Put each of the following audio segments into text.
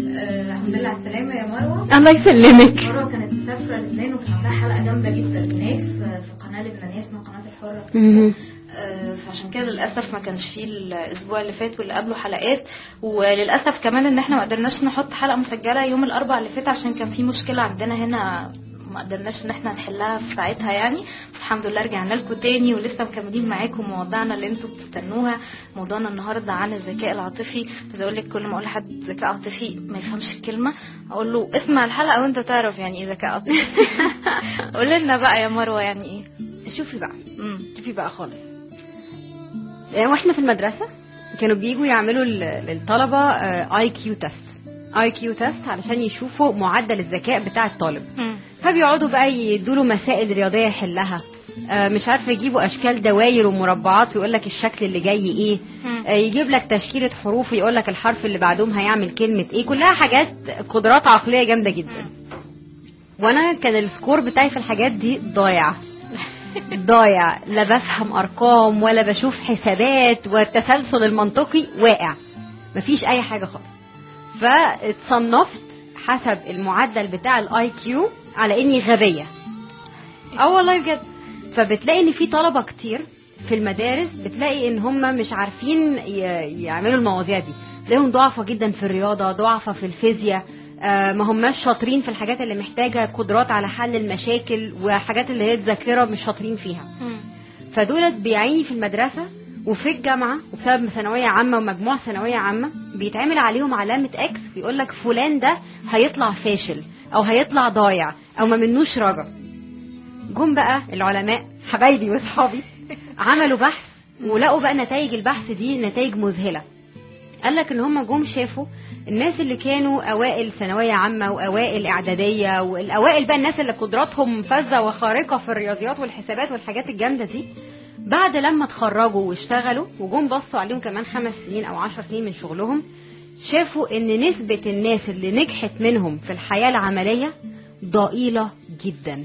آه، الحمد لله على السلامة يا مروة الله يسلمك مروة كانت مسافرة لبنان وكان عندها حلقة جامدة جدا هناك في في قناة لبنانية اسمها قناة الحرة مهم. آه، فعشان كده للاسف ما كانش فيه الاسبوع اللي فات واللي قبله حلقات وللاسف كمان ان احنا ما قدرناش نحط حلقه مسجله يوم الاربعاء اللي فات عشان كان في مشكله عندنا هنا ما قدرناش ان احنا نحلها في ساعتها يعني بس الحمد لله رجعنا لكم تاني ولسه مكملين معاكم مواضيعنا اللي انتوا بتستنوها موضوعنا النهارده عن الذكاء العاطفي عايزه اقول لك كل ما اقول لحد ذكاء عاطفي ما يفهمش الكلمه اقول له اسمع الحلقه وانت تعرف يعني ايه ذكاء عاطفي قول لنا بقى يا مروه يعني ايه شوفي بقى مم. شوفي بقى خالص آه، واحنا في المدرسه كانوا بيجوا يعملوا لل- للطلبه اي كيو تيست اي كيو تيست علشان يشوفوا معدل الذكاء بتاع الطالب مم. فبيقعدوا بقى يدوا له مسائل رياضيه يحلها آه، مش عارفه يجيبوا اشكال دواير ومربعات ويقول لك الشكل اللي جاي ايه مم. آه، يجيب لك تشكيله حروف ويقول لك الحرف اللي بعدهم هيعمل كلمه ايه كلها حاجات قدرات عقليه جامده جدا وانا كان السكور بتاعي في الحاجات دي ضايع ضايع لا بفهم ارقام ولا بشوف حسابات والتسلسل المنطقي واقع مفيش اي حاجه خالص فاتصنفت حسب المعدل بتاع الاي كيو على اني غبيه اه والله بجد فبتلاقي ان في طلبه كتير في المدارس بتلاقي ان هم مش عارفين ي- يعملوا المواضيع دي تلاقيهم ضعفة جدا في الرياضه ضعفة في الفيزياء آه، ما هماش شاطرين في الحاجات اللي محتاجه قدرات على حل المشاكل وحاجات اللي هي الذاكره مش شاطرين فيها مم. فدولت بيعيني في المدرسة وفي الجامعة وبسبب ثانوية عامة ومجموع ثانوية عامة بيتعمل عليهم علامة اكس بيقول لك فلان ده هيطلع فاشل او هيطلع ضايع او ما منوش رجا جم بقى العلماء حبايبي واصحابي عملوا بحث ولقوا بقى نتائج البحث دي نتائج مذهلة قال لك ان هم جم شافوا الناس اللي كانوا اوائل ثانويه عامه واوائل اعداديه والاوائل بقى الناس اللي قدراتهم فذه وخارقه في الرياضيات والحسابات والحاجات الجامده دي بعد لما اتخرجوا واشتغلوا وجم بصوا عليهم كمان خمس سنين او عشر سنين من شغلهم شافوا ان نسبه الناس اللي نجحت منهم في الحياه العمليه ضئيله جدا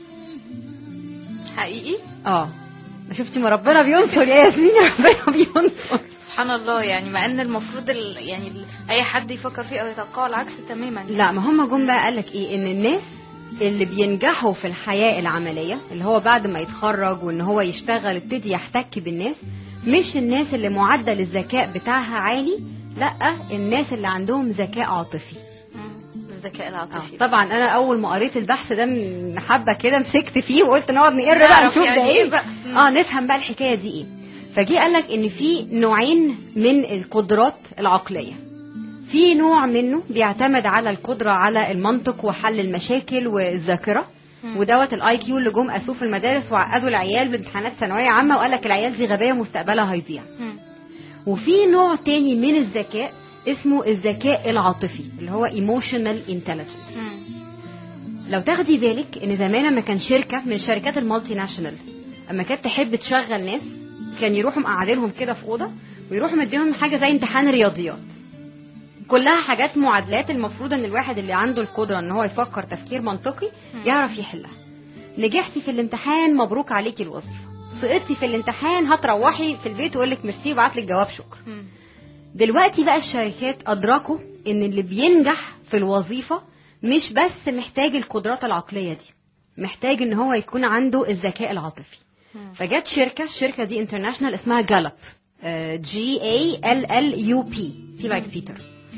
حقيقي اه شفتي ما ربنا بينصر يا ياسمين ربنا بينصر سبحان الله يعني مع ان المفروض ال... يعني ال... اي حد يفكر فيه او يتوقعه العكس تماما لا ما هم جم بقى قالك ايه ان الناس اللي بينجحوا في الحياة العملية اللي هو بعد ما يتخرج وان هو يشتغل يبتدي يحتك بالناس مش الناس اللي معدل الذكاء بتاعها عالي لا الناس اللي عندهم ذكاء عاطفي مم. الذكاء العاطفي آه. طبعا انا اول ما قريت البحث ده من حبه كده مسكت فيه وقلت نقعد نقر بقى نعرف نشوف يعني ده إيه ايه بقى. مم. اه نفهم بقى الحكايه دي ايه فجي قال لك ان في نوعين من القدرات العقليه في نوع منه بيعتمد على القدره على المنطق وحل المشاكل والذاكره مم. ودوت الاي كيو اللي جم قاسوه في المدارس وعقدوا العيال بامتحانات ثانويه عامه وقال لك العيال دي غبيه مستقبلها هيضيع مم. وفي نوع تاني من الذكاء اسمه الذكاء العاطفي اللي هو emotional intelligence مم. لو تاخدي بالك ان زمان لما كان شركه من شركات المالتي ناشونال اما كانت تحب تشغل ناس كان يروحوا مقعدينهم كده في اوضه ويروحوا مديهم حاجه زي امتحان رياضيات كلها حاجات معادلات المفروض ان الواحد اللي عنده القدره ان هو يفكر تفكير منطقي مم. يعرف يحلها نجحتي في الامتحان مبروك عليكي الوظيفه سقطتي في الامتحان هتروحي في البيت ويقول لك ميرسي وبعت لك جواب شكر مم. دلوقتي بقى الشركات أدركوا إن اللي بينجح في الوظيفة مش بس محتاج القدرات العقلية دي محتاج إن هو يكون عنده الذكاء العاطفي مم. فجت شركة الشركة دي انترناشونال اسمها جالب جي اي ال ال يو بي في لايك بيتر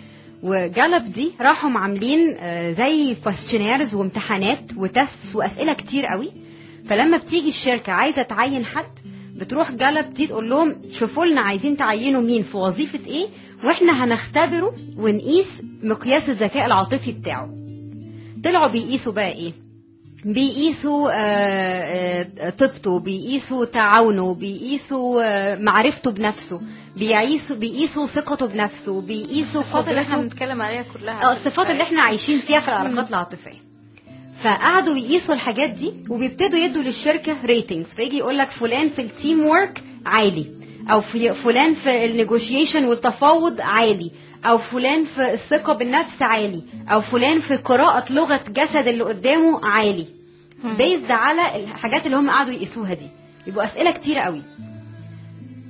وجالب دي راحوا عاملين آه، زي كويستشنيرز وامتحانات وتست واسئله كتير قوي فلما بتيجي الشركه عايزه تعين حد بتروح جالب دي تقول لهم شوفوا لنا عايزين تعينوا مين في وظيفه ايه واحنا هنختبره ونقيس مقياس الذكاء العاطفي بتاعه طلعوا بيقيسوا بقى ايه بيقيسوا آه، آه، طيبته بيقيسوا تعاونه بيقيسوا آه، معرفته بنفسه بيقيسوا بيقيسوا ثقته بنفسه بيقيسوا الصفات اللي احنا قدرته بنتكلم عليها كلها اه الصفات اللي احنا عايشين فيها في العلاقات العاطفيه فقعدوا يقيسوا الحاجات دي وبيبتدوا يدوا للشركه ريتنجز فيجي يقول لك فلان في التيم ورك عالي او في فلان في النيجوشيشن والتفاوض عالي او فلان في الثقه بالنفس عالي او فلان في قراءه لغه جسد اللي قدامه عالي مم. بيزد على الحاجات اللي هم قعدوا يقيسوها دي يبقوا اسئله كتير قوي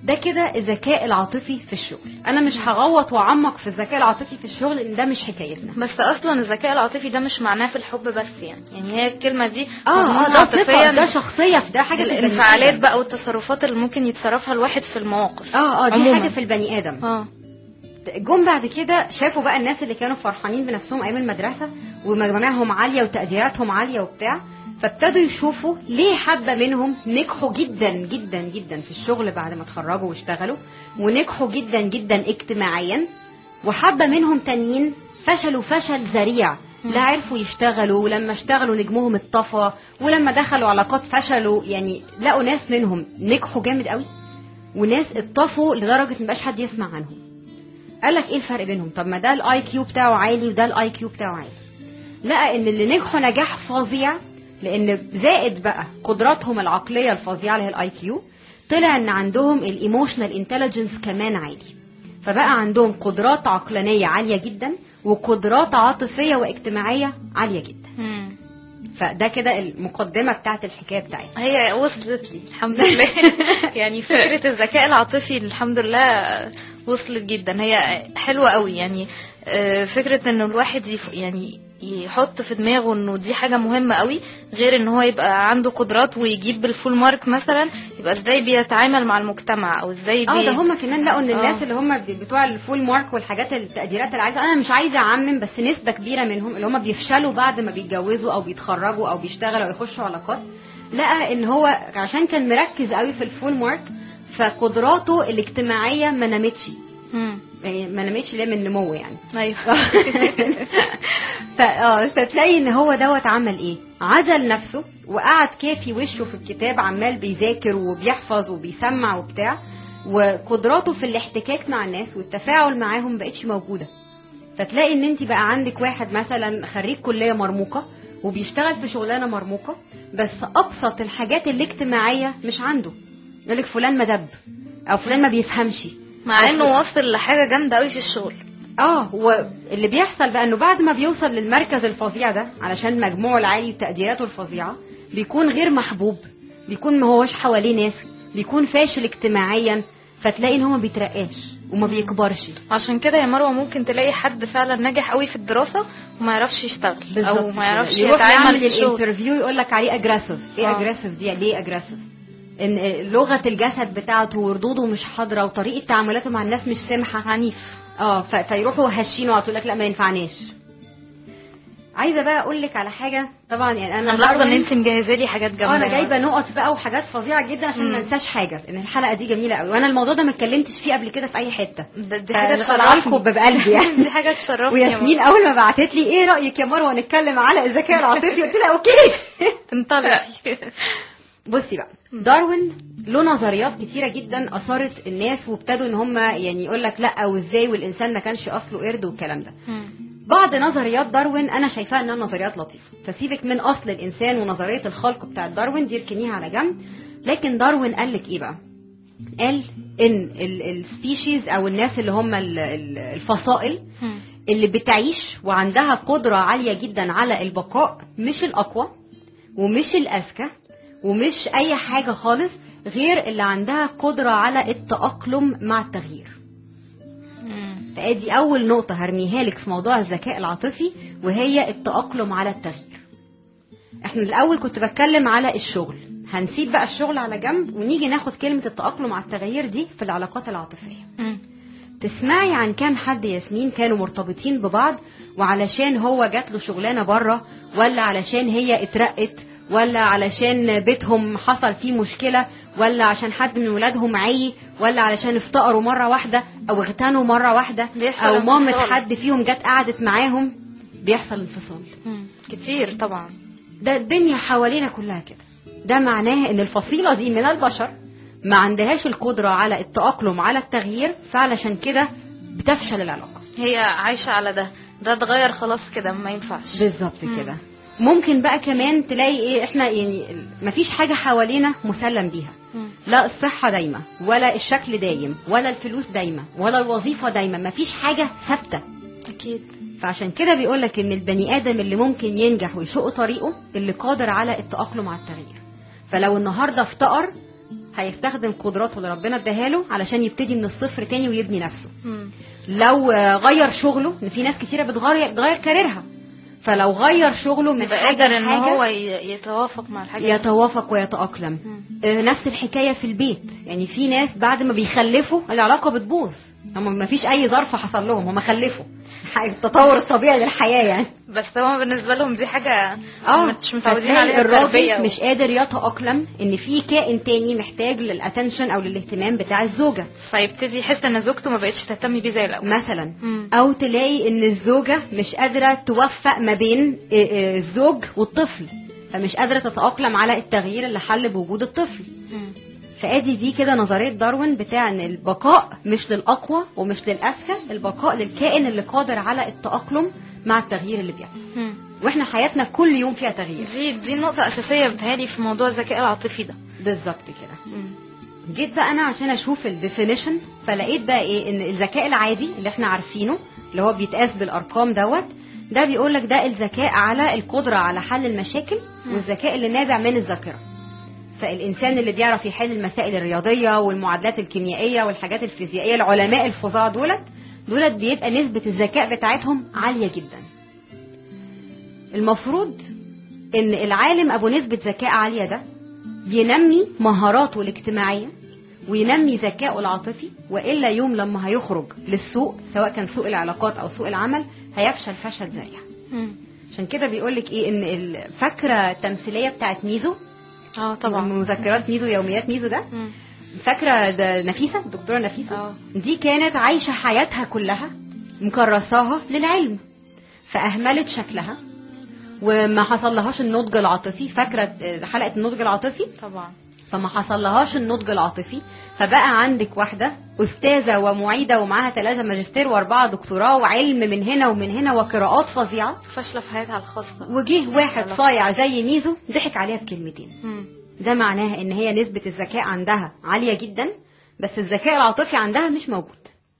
ده كده الذكاء العاطفي في الشغل انا مش هغوط واعمق في الذكاء العاطفي في الشغل لان ده مش حكايتنا بس اصلا الذكاء العاطفي ده مش معناه في الحب بس يعني يعني هي الكلمه دي اه اه مضمونة ده صفه عاطفياً ده شخصيه في ده حاجه في البني الانفعالات آدم. بقى والتصرفات اللي ممكن يتصرفها الواحد في المواقف اه اه دي عموماً. حاجه في البني ادم اه جم بعد كده شافوا بقى الناس اللي كانوا فرحانين بنفسهم ايام المدرسه ومجامعهم عاليه وتقديراتهم عاليه وبتاع فابتدوا يشوفوا ليه حبه منهم نجحوا جدا جدا جدا في الشغل بعد ما اتخرجوا واشتغلوا ونجحوا جدا جدا اجتماعيا وحبه منهم تانيين فشلوا فشل ذريع لا عرفوا يشتغلوا ولما اشتغلوا نجمهم اتطفى ولما دخلوا علاقات فشلوا يعني لقوا ناس منهم نجحوا جامد قوي وناس اتطفوا لدرجه مبقاش حد يسمع عنهم قال لك ايه الفرق بينهم طب ما ده الاي كيو بتاعه عالي وده الاي كيو بتاعه عالي لقى ان اللي نجحوا نجاح فظيع لان زائد بقى قدراتهم العقليه الفظيعه اللي هي الاي كيو طلع ان عندهم الايموشنال انتليجنس كمان عالي فبقى عندهم قدرات عقلانيه عاليه جدا وقدرات عاطفيه واجتماعيه عاليه جدا مم. فده كده المقدمه بتاعت الحكايه بتاعتنا هي وصلت لي الحمد لله يعني فكرة الذكاء العاطفي الحمد لله وصلت جدا هي حلوة قوي يعني آه، فكرة انه الواحد يف يعني يحط في دماغه انه دي حاجة مهمة قوي غير ان هو يبقى عنده قدرات ويجيب بالفول مارك مثلا يبقى ازاي بيتعامل مع المجتمع او ازاي اه بي... ده هم كمان لقوا ان آه. الناس اللي هم بتوع الفول مارك والحاجات التقديرات اللي عايزه انا مش عايزه اعمم بس نسبه كبيره منهم اللي هم بيفشلوا بعد ما بيتجوزوا او بيتخرجوا او بيشتغلوا او يخشوا علاقات لقى ان هو عشان كان مركز قوي في الفول مارك فقدراته الاجتماعيه ما نمتش مم. يعني ما نمتش ليه من النمو يعني ايوه ف- اه فتلاقي ان هو دوت عمل ايه عزل نفسه وقعد كافي وشه في الكتاب عمال بيذاكر وبيحفظ وبيسمع وبتاع وقدراته في الاحتكاك مع الناس والتفاعل معاهم بقتش موجوده فتلاقي ان انت بقى عندك واحد مثلا خريج كليه مرموقه وبيشتغل في شغلانه مرموقه بس ابسط الحاجات الاجتماعيه مش عنده يقول لك فلان مدب او فلان ما بيفهمش مع أو انه واصل لحاجة جامدة قوي في الشغل اه واللي بيحصل بقى انه بعد ما بيوصل للمركز الفظيع ده علشان مجموعه العالي وتقديراته الفظيعه بيكون غير محبوب بيكون ما هوش حواليه ناس بيكون فاشل اجتماعيا فتلاقي ان هو ما بيترقاش وما بيكبرش عشان كده يا مروه ممكن تلاقي حد فعلا ناجح قوي في الدراسه وما يعرفش يشتغل او بالظبط ما يعرفش كده. يروح يتعامل يعمل في الشغل الانترفيو يقول لك عليه اجريسيف ايه آه. اجريسيف دي ليه اجريسيف ان لغه الجسد بتاعته وردوده مش حاضره وطريقه تعاملاته مع الناس مش سمحه عنيف اه ف- فيروحوا هشينه وقالوا لك لا ما ينفعناش عايزه بقى اقول لك على حاجه طبعا يعني انا انا ملاحظه ان هروي- انت مجهزه لي حاجات اه جامده انا يا جايبه مروة. نقط بقى وحاجات فظيعه جدا عشان ما مم. انساش حاجه لان الحلقه دي جميله قوي وانا الموضوع ده ما اتكلمتش فيه قبل كده في اي حته ده- دي حاجه فطلع لكم تشرفني بقلبي يعني دي حاجه تشرفني يا وياسمين مروة. اول ما بعتت لي ايه رايك يا مروه نتكلم على الذكاء العاطفي قلت لها اوكي انطلقي بصي بقى داروين له نظريات كتيره جدا اثارت الناس وابتدوا ان هم يعني يقول لك لا وازاي والانسان ما كانش اصله قرد والكلام ده مم. بعض نظريات داروين انا شايفاها انها نظريات لطيفه فسيبك من اصل الانسان ونظريه الخلق بتاعت داروين دي اركنيها على جنب لكن داروين قال لك ايه بقى قال ان السبيشيز او الناس اللي هم ال- ال- الفصائل مم. اللي بتعيش وعندها قدرة عالية جدا على البقاء مش الأقوى ومش الأذكى ومش أي حاجة خالص غير اللي عندها قدرة على التأقلم مع التغيير مم. فادي أول نقطة هرميها لك في موضوع الذكاء العاطفي وهي التأقلم على التغيير احنا الأول كنت بتكلم على الشغل هنسيب بقى الشغل على جنب ونيجي ناخد كلمة التأقلم على التغيير دي في العلاقات العاطفية مم. تسمعي عن كام حد ياسمين كانوا مرتبطين ببعض وعلشان هو جات له شغلانه بره ولا علشان هي اترقت ولا علشان بيتهم حصل فيه مشكله ولا عشان حد من ولادهم عي ولا علشان افتقروا مره واحده او اغتنوا مره واحده بيحصل او مامة انفصال. حد فيهم جت قعدت معاهم بيحصل انفصال مم. كتير طبعا ده الدنيا حوالينا كلها كده ده معناه ان الفصيلة دي من البشر ما عندهاش القدرة على التأقلم على التغيير فعلشان كده بتفشل العلاقة هي عايشه على ده ده اتغير خلاص كده ما ينفعش بالظبط مم. كده ممكن بقى كمان تلاقي ايه احنا يعني مفيش حاجة حوالينا مسلم بيها مم. لا الصحة دايمة ولا الشكل دايم ولا الفلوس دايمة ولا الوظيفة دايمة مفيش حاجة ثابتة اكيد فعشان كده بيقولك ان البني ادم اللي ممكن ينجح ويشق طريقه اللي قادر على التأقلم على التغيير فلو النهارده افتقر هيستخدم قدراته اللي ربنا اداها له علشان يبتدي من الصفر تاني ويبني نفسه مم. لو آه، غير شغله ان في ناس كتيره بتغير بتغير كاريرها فلو غير شغله من يبقى حاجه قادر ان لحاجة هو ي- يتوافق مع الحاجه دي. يتوافق ويتأقلم مم. آه، نفس الحكاية في البيت يعني في ناس بعد ما بيخلفوا العلاقة بتبوظ هم ما فيش أي ظرف حصل لهم هم خلفوا حاجة- التطور الطبيعي للحياة يعني بس هو بالنسبه لهم دي حاجه اه مش متعودين فتلاقي عليها التربيه الراجل مش قادر يتأقلم ان في كائن تاني محتاج للاتنشن او للاهتمام بتاع الزوجة فيبتدي يحس ان زوجته ما بقتش تهتم بيه زي الاول مثلا مم. او تلاقي ان الزوجة مش قادرة توفق ما بين آه، آه، الزوج والطفل فمش قادرة تتأقلم على التغيير اللي حل بوجود الطفل مم. فادي دي كده نظريه داروين بتاع ان البقاء مش للاقوى ومش للاذكى البقاء للكائن اللي قادر على التاقلم مع التغيير اللي بيحصل مم. واحنا حياتنا كل يوم فيها تغيير دي دي نقطه اساسيه بتهيألي في موضوع الذكاء العاطفي ده بالظبط كده مم. جيت بقى انا عشان اشوف الديفينيشن فلقيت بقى ايه ان الذكاء العادي اللي احنا عارفينه اللي هو بيتقاس بالارقام دوت ده بيقول لك ده الذكاء على القدره على حل المشاكل مم. والذكاء اللي نابع من الذاكره فالانسان اللي بيعرف يحل المسائل الرياضيه والمعادلات الكيميائيه والحاجات الفيزيائيه العلماء الفظاع دولت دولت بيبقى نسبه الذكاء بتاعتهم عاليه جدا المفروض ان العالم ابو نسبه ذكاء عاليه ده ينمي مهاراته الاجتماعيه وينمي ذكائه العاطفي والا يوم لما هيخرج للسوق سواء كان سوق العلاقات او سوق العمل هيفشل فشل ذريع مم. عشان كده بيقول لك ايه ان الفكره التمثيليه بتاعت ميزو اه طبعا مذكرات ميزو يوميات ميزو ده مم. فاكره ده نفيسه الدكتوره نفيسه اه دي كانت عايشه حياتها كلها مكرساها للعلم فاهملت شكلها وما حصلهاش النضج العاطفي فاكره حلقه النضج العاطفي طبعا فما حصلهاش النضج العاطفي فبقى عندك واحده استاذه ومعيده ومعاها ثلاثه ماجستير واربعه دكتوراه وعلم من هنا ومن هنا وقراءات فظيعه فاشله في حياتها الخاصه وجه واحد صايع زي ميزو ضحك عليها بكلمتين مم. ده معناها ان هي نسبة الذكاء عندها عالية جدا بس الذكاء العاطفي عندها مش موجود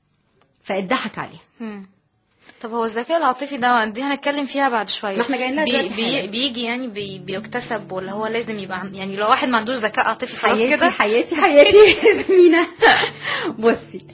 فاتضحك عليها مم. طب هو الذكاء العاطفي ده دي هنتكلم فيها بعد شويه ما احنا جايين لها بي دلوقتي بي حالا. بيجي يعني بي بيكتسب ولا هو لازم يبقى عن- يعني لو واحد ما عندوش ذكاء عاطفي خلاص حياتي كده حياتي حياتي ياسمينة بصي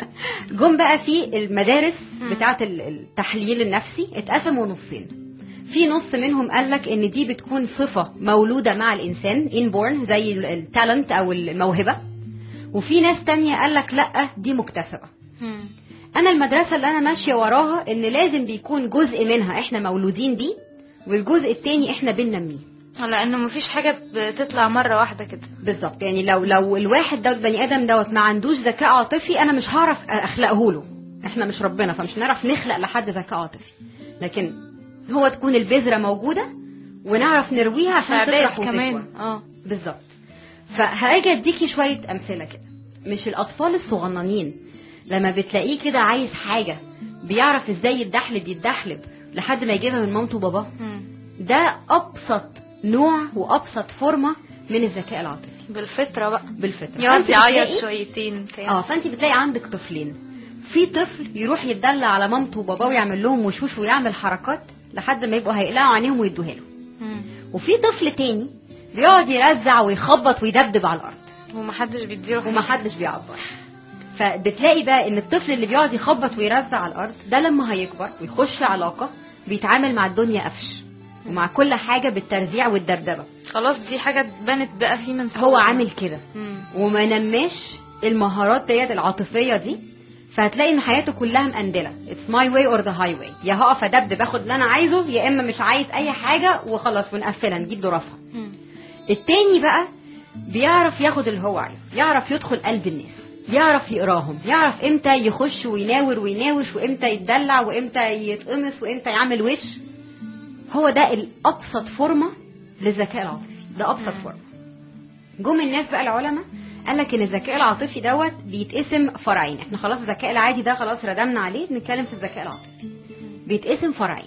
جم بقى في المدارس بتاعة ال- التحليل النفسي اتقسموا نصين في نص منهم قال لك ان دي بتكون صفة مولودة مع الانسان inborn زي التالنت او الموهبة وفي ناس تانية قال لك لا دي مكتسبة مم. انا المدرسه اللي انا ماشيه وراها ان لازم بيكون جزء منها احنا مولودين بيه والجزء التاني احنا بننميه لانه مفيش حاجه بتطلع مره واحده كده بالظبط يعني لو لو الواحد دوت بني ادم دوت ما عندوش ذكاء عاطفي انا مش هعرف اخلقه له احنا مش ربنا فمش هنعرف نخلق لحد ذكاء عاطفي لكن هو تكون البذره موجوده ونعرف نرويها عشان فعليا تطرح كمان وتكبر اه بالظبط فهاجي اديكي شويه امثله كده مش الاطفال الصغننين لما بتلاقيه كده عايز حاجه بيعرف ازاي يتدحلب يتدحلب لحد ما يجيبها من مامته وباباه مم. ده ابسط نوع وابسط فورمه من الذكاء العاطفي بالفطره بقى بالفطره يقعد فأنت يعيط بتلاقي- شويتين كده اه فانت بتلاقي عندك طفلين في طفل يروح يتدلع على مامته وباباه ويعمل لهم وشوش ويعمل حركات لحد ما يبقوا هيقلعوا عينيهم ويدوها له مم. وفي طفل تاني بيقعد يرزع ويخبط ويدبدب على الارض ومحدش بيديله ومحدش بيعبر فبتلاقي بقى ان الطفل اللي بيقعد يخبط ويرزع على الارض ده لما هيكبر ويخش علاقه بيتعامل مع الدنيا قفش ومع كل حاجه بالترزيع والدبدبه خلاص دي حاجه بنت بقى فيه من هو صغره. عامل كده مم. وما نماش المهارات ديت العاطفيه دي فهتلاقي ان حياته كلها مقندله اتس ماي واي اور ذا هاي واي يا هقف ادبدب اخد اللي انا عايزه يا اما مش عايز اي حاجه وخلاص ونقفلها نجيب ظرافها مم. التاني بقى بيعرف ياخد اللي هو عايزه يعرف يدخل قلب الناس يعرف يقراهم يعرف امتى يخش ويناور ويناوش وامتى يتدلع وامتى يتقمص وامتى يعمل وش هو ده الابسط فورمه للذكاء العاطفي ده ابسط فورمه جم الناس بقى العلماء قال لك ان الذكاء العاطفي دوت بيتقسم فرعين احنا خلاص الذكاء العادي ده خلاص ردمنا عليه نتكلم في الذكاء العاطفي بيتقسم فرعين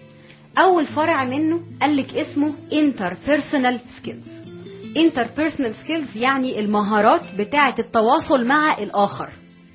اول فرع منه قال لك اسمه interpersonal skills interpersonal skills يعني المهارات بتاعه التواصل مع الاخر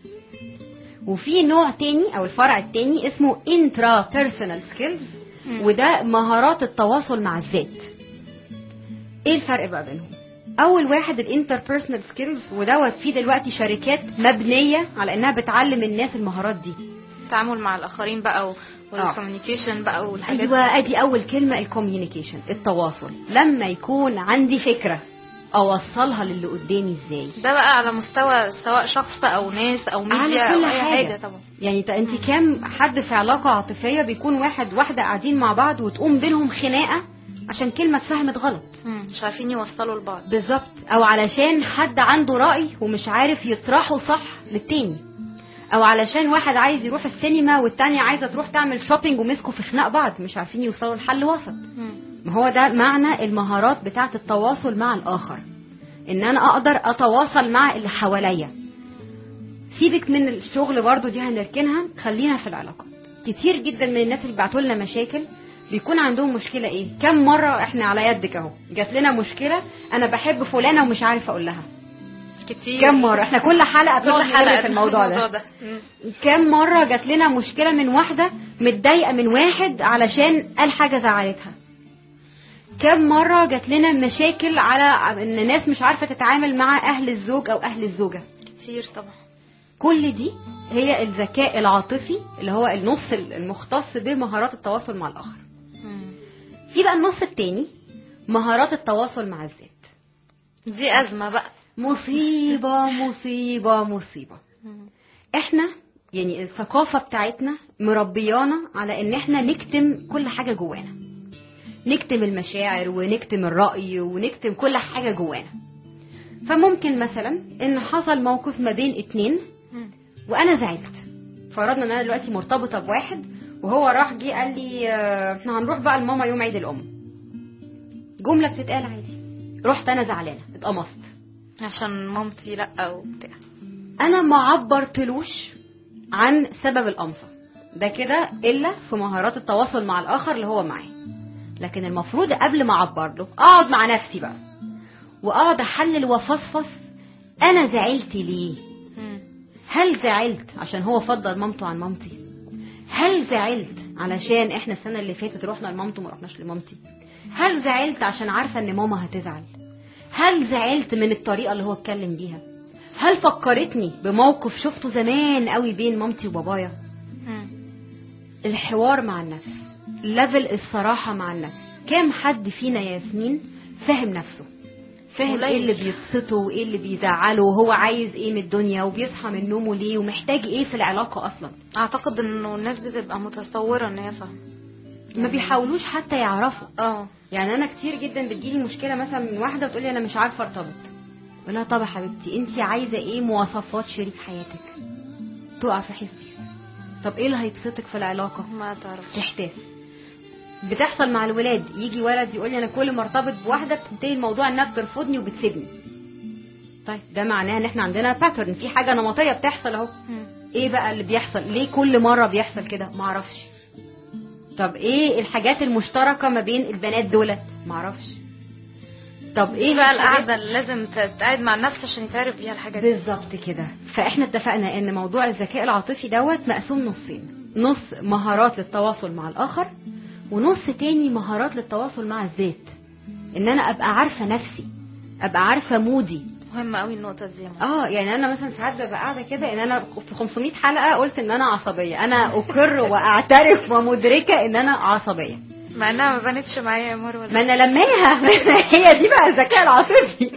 وفي نوع تاني او الفرع التاني اسمه intrapersonal skills مم. وده مهارات التواصل مع الذات ايه الفرق بقى بينهم اول واحد الانتربيرسونال سكيلز ودوت في دلوقتي شركات مبنيه على انها بتعلم الناس المهارات دي التعامل مع الاخرين بقى والكوميونيكيشن بقى والحاجات ايوه ادي اول كلمه الكوميونيكيشن التواصل لما يكون عندي فكره اوصلها للي قدامي ازاي ده بقى على مستوى سواء شخص او ناس او على ميديا كل او اي حاجة. حاجه طبعا يعني ت- انت كام حد في علاقه عاطفيه بيكون واحد واحده قاعدين مع بعض وتقوم بينهم خناقه عشان كلمه اتفهمت غلط مم. مش عارفين يوصلوا لبعض بالظبط او علشان حد عنده راي ومش عارف يطرحه صح للتاني او علشان واحد عايز يروح السينما والتانية عايزه تروح تعمل شوبينج ومسكوا في خناق بعض مش عارفين يوصلوا لحل وسط مم. ما هو ده معنى المهارات بتاعه التواصل مع الاخر ان انا اقدر اتواصل مع اللي حواليا سيبك من الشغل برضو دي هنركنها خلينا في العلاقات كتير جدا من الناس اللي بعتوا لنا مشاكل بيكون عندهم مشكله ايه كم مره احنا على يدك اهو جات لنا مشكله انا بحب فلانه ومش عارف اقول لها كتير كم مره احنا كل حلقه كل بنقعد حلقه نتكلم في الموضوع ده ده مم. كم مرة جات لنا مشكلة من واحدة متضايقة من واحد علشان قال حاجة زعلتها كم مرة جات لنا مشاكل على ان ناس مش عارفة تتعامل مع اهل الزوج او اهل الزوجة كتير طبعا كل دي هي الذكاء العاطفي اللي هو النص المختص بمهارات التواصل مع الاخر مم. في بقى النص التاني مهارات التواصل مع الذات دي ازمه بقى مصيبة مصيبة مصيبة مم. احنا يعني الثقافة بتاعتنا مربيانا على ان احنا نكتم كل حاجة جوانا نكتم المشاعر ونكتم الرأي ونكتم كل حاجة جوانا فممكن مثلا ان حصل موقف ما بين اتنين مم. وانا زعلت فرضنا ان انا دلوقتي مرتبطة بواحد وهو راح جه قال لي آه، احنا هنروح بقى لماما يوم عيد الام جملة بتتقال عادي رحت انا زعلانة اتقمصت عشان مامتي لا وبتاع انا ما عبرتلوش عن سبب القمصه ده كده الا في مهارات التواصل مع الاخر اللي هو معاه لكن المفروض قبل ما اعبر له اقعد مع نفسي بقى واقعد احلل وافصفص انا زعلت ليه مم. هل زعلت عشان هو فضل مامته عن مامتي هل زعلت علشان احنا السنه اللي فاتت رحنا لمامته ما رحناش لمامتي هل زعلت عشان عارفه ان ماما هتزعل هل زعلت من الطريقه اللي هو اتكلم بيها هل فكرتني بموقف شفته زمان قوي بين مامتي وبابايا مم. الحوار مع النفس ليفل الصراحه مع النفس كام حد فينا يا ياسمين فاهم نفسه فاهم قليل. ايه اللي بيبسطه وايه اللي بيزعله وهو عايز ايه من الدنيا وبيصحى من نومه ليه ومحتاج ايه في العلاقه اصلا اعتقد انه الناس بتبقى متصوره ان هي فاهمه ما بيحاولوش حتى يعرفوا اه يعني انا كتير جدا بتجيلي مشكله مثلا من واحده بتقول لي انا مش عارفه ارتبط اقول لها طب يا حبيبتي انت عايزه ايه مواصفات شريك حياتك تقع في حسبي طب ايه اللي هيبسطك في العلاقه ما تعرف تحتاس بتحصل مع الولاد يجي ولد يقول لي انا كل ما ارتبط بواحده بتنتهي الموضوع انها بترفضني وبتسيبني طيب ده معناه ان احنا عندنا باترن في حاجه نمطيه بتحصل اهو مم. ايه بقى اللي بيحصل ليه كل مره بيحصل كده معرفش طب ايه الحاجات المشتركه ما بين البنات دولت معرفش طب ايه ايه بقى الحاجات- القعده اللي لازم تتقعد مع النفس عشان يتعرف بيها الحاجات دي بالظبط كده فاحنا اتفقنا ان موضوع الذكاء العاطفي دوت مقسوم نصين نص مهارات للتواصل مع الاخر ونص تاني مهارات للتواصل مع الذات ان انا ابقى عارفه نفسي ابقى عارفه مودي مهمه قوي النقطه دي يا ماما. اه يعني انا مثلا ساعات ببقى قاعده كده ان انا في 500 حلقه قلت ان انا عصبيه انا اقر واعترف ومدركه ان انا عصبيه مع انها ما بانتش معايا يا مروه ما انا لماها هي دي بقى الذكاء العاطفي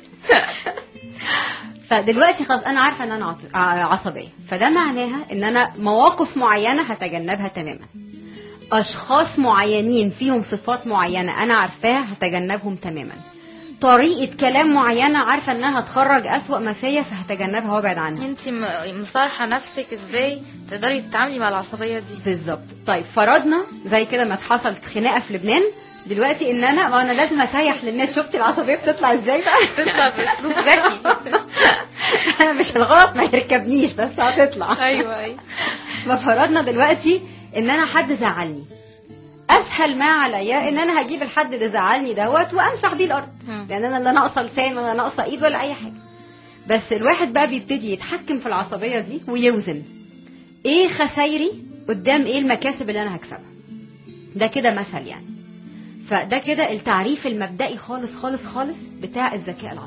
فدلوقتي خلاص انا عارفه ان انا عاط- ع- عصبيه فده معناها ان انا مواقف معينه هتجنبها تماما اشخاص معينين فيهم صفات معينه انا عارفاها هتجنبهم تماما طريقه كلام معينه عارفه انها هتخرج اسوأ ما فيا فهتجنبها وابعد عنها انت م- مصارحه نفسك ازاي تقدري تتعاملي مع العصبيه دي بالظبط طيب فرضنا زي كده ما حصلت خناقه في لبنان دلوقتي ان انا ما انا لازم اسيح للناس شفتي العصبيه بتطلع ازاي بقى تطلع باسلوب ذكي انا مش الغلط ما يركبنيش بس هتطلع ايوه ايوه ففرضنا دلوقتي ان انا حد زعلني اسهل ما عليا ان انا هجيب الحد اللي زعلني دوت وامسح بيه الارض مم. لان انا لا ناقصه لسان ولا ناقصه ايد ولا اي حاجه بس الواحد بقى بيبتدي يتحكم في العصبيه دي ويوزن ايه خسايري قدام ايه المكاسب اللي انا هكسبها ده كده مثل يعني فده كده التعريف المبدئي خالص خالص خالص بتاع الذكاء العاطفي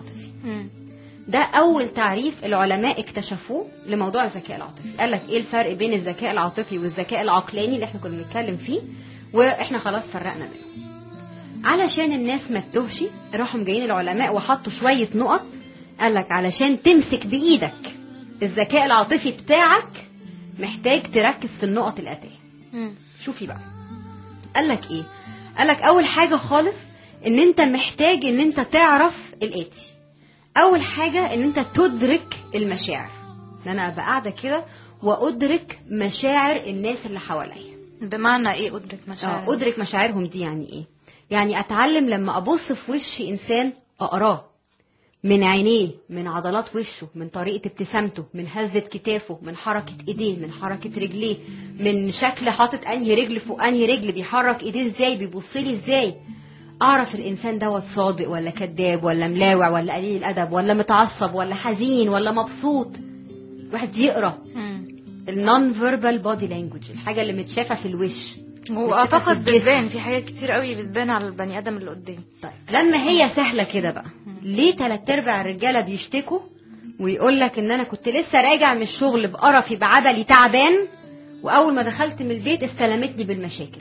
مم. ده اول تعريف العلماء اكتشفوه لموضوع الذكاء العاطفي قال لك ايه الفرق بين الذكاء العاطفي والذكاء العقلاني اللي احنا كنا بنتكلم فيه واحنا خلاص فرقنا بينهم علشان الناس ما تتوهش راحوا جايين العلماء وحطوا شويه نقط قال لك علشان تمسك بايدك الذكاء العاطفي بتاعك محتاج تركز في النقط الاتيه مم. شوفي بقى قال لك ايه قال لك اول حاجه خالص ان انت محتاج ان انت تعرف الاتي اول حاجه ان انت تدرك المشاعر ان انا ابقى قاعده كده وادرك مشاعر الناس اللي حواليا بمعنى ايه ادرك مشاعر آه، ادرك مشاعرهم دي يعني ايه يعني اتعلم لما ابص في وش انسان اقراه من عينيه من عضلات وشه من طريقة ابتسامته من هزة كتافه من حركة ايديه من حركة رجليه من شكل حاطط انهي رجل فوق انهي رجل بيحرك ايديه ازاي بيبص لي ازاي اعرف الانسان دوت صادق ولا كذاب ولا ملاوع ولا قليل الادب ولا متعصب ولا حزين ولا مبسوط الواحد يقرا مم. النون فيربال بودي لانجوج الحاجه اللي متشافه في الوش واعتقد الجسم. بتبان في حاجات كتير قوي بتبان على البني ادم اللي قدامي طيب لما هي سهله كده بقى ليه تلات ارباع الرجاله بيشتكوا ويقول لك ان انا كنت لسه راجع من الشغل بقرفي بعبلي تعبان واول ما دخلت من البيت استلمتني بالمشاكل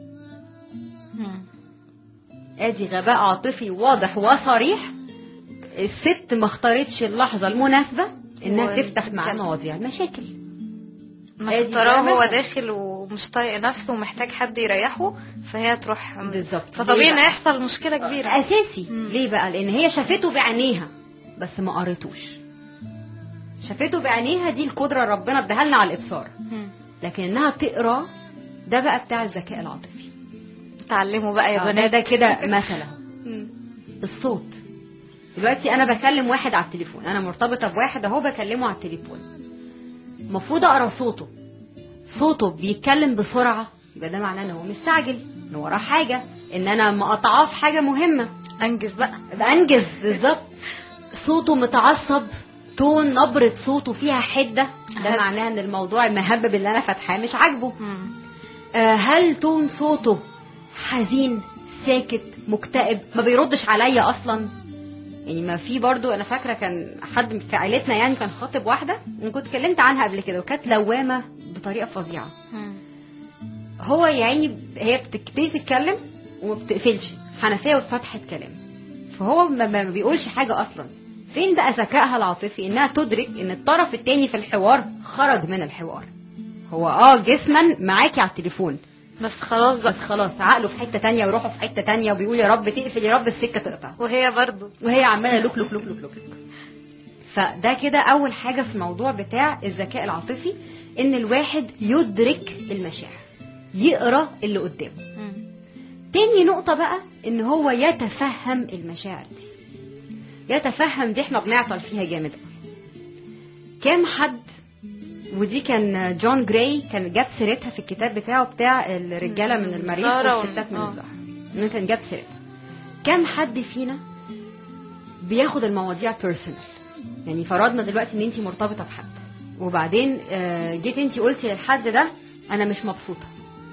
مم. ادي غباء عاطفي واضح وصريح الست ما اختارتش اللحظه المناسبه انها و- تفتح معاه مواضيع المشاكل ما ادي تراه بقى هو مثل. داخل ومش طايق نفسه ومحتاج حد يريحه فهي تروح بالظبط. فطبيعي ليه ان بقى؟ يحصل مشكله كبيره اساسي مم. ليه بقى لان هي شافته بعينيها بس ما قريتوش شافته بعينيها دي القدره ربنا اداها لنا على الابصار مم. لكن انها تقرا ده بقى بتاع الذكاء العاطفي اتعلموا بقى يا آه، ده, بنات ده كده مثلا مم. الصوت دلوقتي انا بكلم واحد على التليفون انا مرتبطه بواحد اهو بكلمه على التليفون المفروض اقرا صوته صوته بيتكلم بسرعه يبقى ده معناه ان هو مستعجل ان وراه حاجه ان انا مقاطعاه في حاجه مهمه انجز بقى يبقى انجز بالظبط صوته متعصب تون نبرة صوته فيها حدة ده هل- معناه ان الموضوع المهبب اللي انا فاتحاه مش عاجبه مم. آه، هل تون صوته حزين ساكت مكتئب ما بيردش عليا اصلا يعني ما في برضو انا فاكره كان حد في عائلتنا يعني كان خاطب واحده انا كنت اتكلمت عنها قبل كده وكانت لوامه بطريقه فظيعه مم. هو يا عيني هي بتبتدي تتكلم وما بتقفلش حنفيه واتفتحت كلام فهو ما, ما بيقولش حاجه اصلا فين بقى ذكائها العاطفي انها تدرك ان الطرف التاني في الحوار خرج من الحوار هو اه جسما معاكي على التليفون بس خلاص بس بقى خلاص عقله في حته تانية وروحه في حته تانية وبيقول يا رب تقفل يا رب السكه تقطع وهي برضو وهي عماله لوك لوك لوك لوك لوك فده كده اول حاجه في الموضوع بتاع الذكاء العاطفي ان الواحد يدرك المشاعر يقرا اللي قدامه مم. تاني نقطة بقى ان هو يتفهم المشاعر دي يتفهم دي احنا بنعطل فيها جامد قوي كام حد ودي كان جون جراي كان جاب سيرتها في الكتاب بتاعه بتاع الرجالة من المريخ الزهرة والستات من وال- آه. الزهر انه كان جاب سيرتها كام حد فينا بياخد المواضيع بيرسونال يعني فرضنا دلوقتي ان انت مرتبطة بحد وبعدين آه، جيت انت قلتي للحد ده انا مش مبسوطة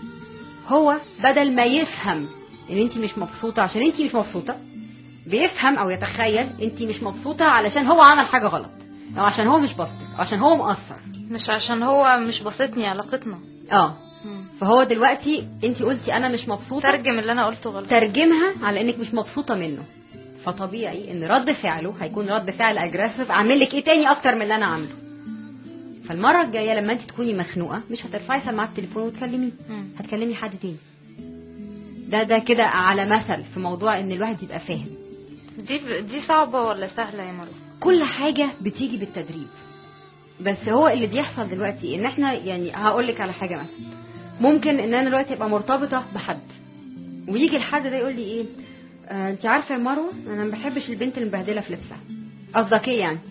هو بدل ما يفهم ان انت مش مبسوطه عشان انت مش مبسوطه بيفهم او يتخيل انت مش مبسوطه علشان هو عمل حاجه غلط او عشان هو مش بسطك او عشان هو مقصر مش عشان هو مش بسطني علاقتنا اه مم. فهو دلوقتي انت قلتي انا مش مبسوطه ترجم اللي انا قلته غلط ترجمها على انك مش مبسوطه منه فطبيعي ان رد فعله هيكون رد فعل اجريسيف اعمل لك ايه تاني اكتر من اللي انا عامله فالمره الجايه لما انت تكوني مخنوقه مش هترفعي سماعه التليفون وتكلميه مم. هتكلمي حد تاني ده ده كده على مثل في موضوع ان الواحد يبقى فاهم دي دي صعبه ولا سهله يا مروه كل حاجة بتيجي بالتدريب بس هو اللي بيحصل دلوقتي ان احنا يعني هقول لك على حاجة مثلا ممكن ان انا دلوقتي ابقى مرتبطة بحد ويجي الحد ده يقول لي ايه آه انت عارفة يا مروة انا ما بحبش البنت اللي مبهدلة في لبسها قصدك ايه يعني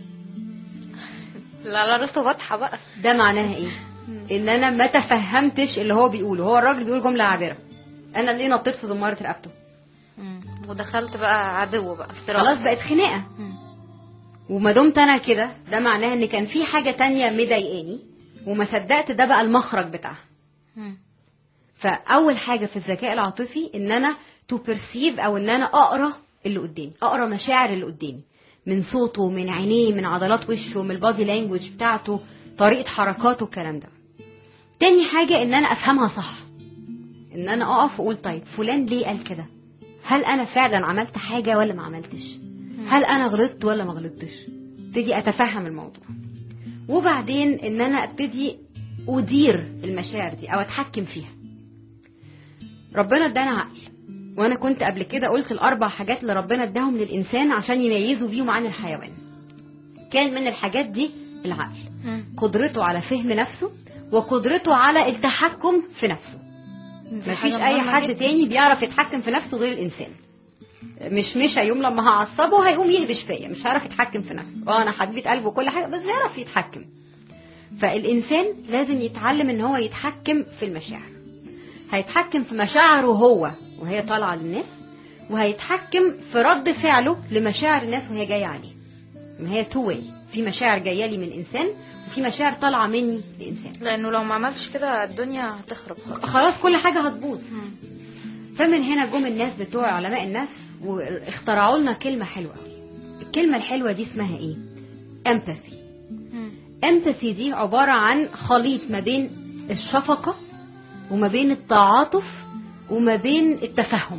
لا لا راسه واضحه بقى ده معناها ايه ان انا ما تفهمتش اللي هو بيقوله هو الراجل بيقول جملة عابرة انا ليه نطيت في زمارة رقبته مم. ودخلت بقى عدو بقى صراع. خلاص بقت خناقة مم. وما دمت انا كده ده معناه ان كان في حاجة تانية مضايقاني وما صدقت ده بقى المخرج بتاعها مم. فاول حاجه في الذكاء العاطفي ان انا تو بيرسيف او ان انا اقرا اللي قدامي اقرا مشاعر اللي قدامي من صوته من عينيه من عضلات وشه من البادي لانجوج بتاعته طريقه حركاته الكلام ده تاني حاجه ان انا افهمها صح ان انا اقف واقول طيب فلان ليه قال كده هل انا فعلا عملت حاجه ولا ما عملتش هل انا غلطت ولا ما غلطتش ابتدي اتفهم الموضوع وبعدين ان انا ابتدي ادير المشاعر دي او اتحكم فيها ربنا ادانا عقل وانا كنت قبل كده قلت الاربع حاجات اللي ربنا اداهم للانسان عشان يميزوا بيهم عن الحيوان كان من الحاجات دي العقل مم. قدرته على فهم نفسه وقدرته على التحكم في نفسه دي مفيش حاجة اي مهمة حد جداً. تاني بيعرف يتحكم في نفسه غير الانسان مش مش يوم لما هعصبه هيقوم يهبش فيا مش هيعرف يتحكم في نفسه اه انا حبيت قلبه وكل حاجه بس هيعرف يتحكم فالانسان لازم يتعلم ان هو يتحكم في المشاعر هيتحكم في مشاعره هو وهي طالعه للناس وهيتحكم في رد فعله لمشاعر الناس وهي جايه عليه ما هي تو واي في مشاعر جايه لي من انسان وفي مشاعر طالعه مني لانسان لانه لو ما عملتش كده الدنيا هتخرب خالص خلاص كل حاجه هتبوظ مم. فمن هنا جم الناس بتوع علماء النفس واخترعوا لنا كلمة حلوة قوي الكلمة الحلوة دي اسمها ايه؟ empathy مم. empathy دي عبارة عن خليط ما بين الشفقة وما بين التعاطف وما بين التفهم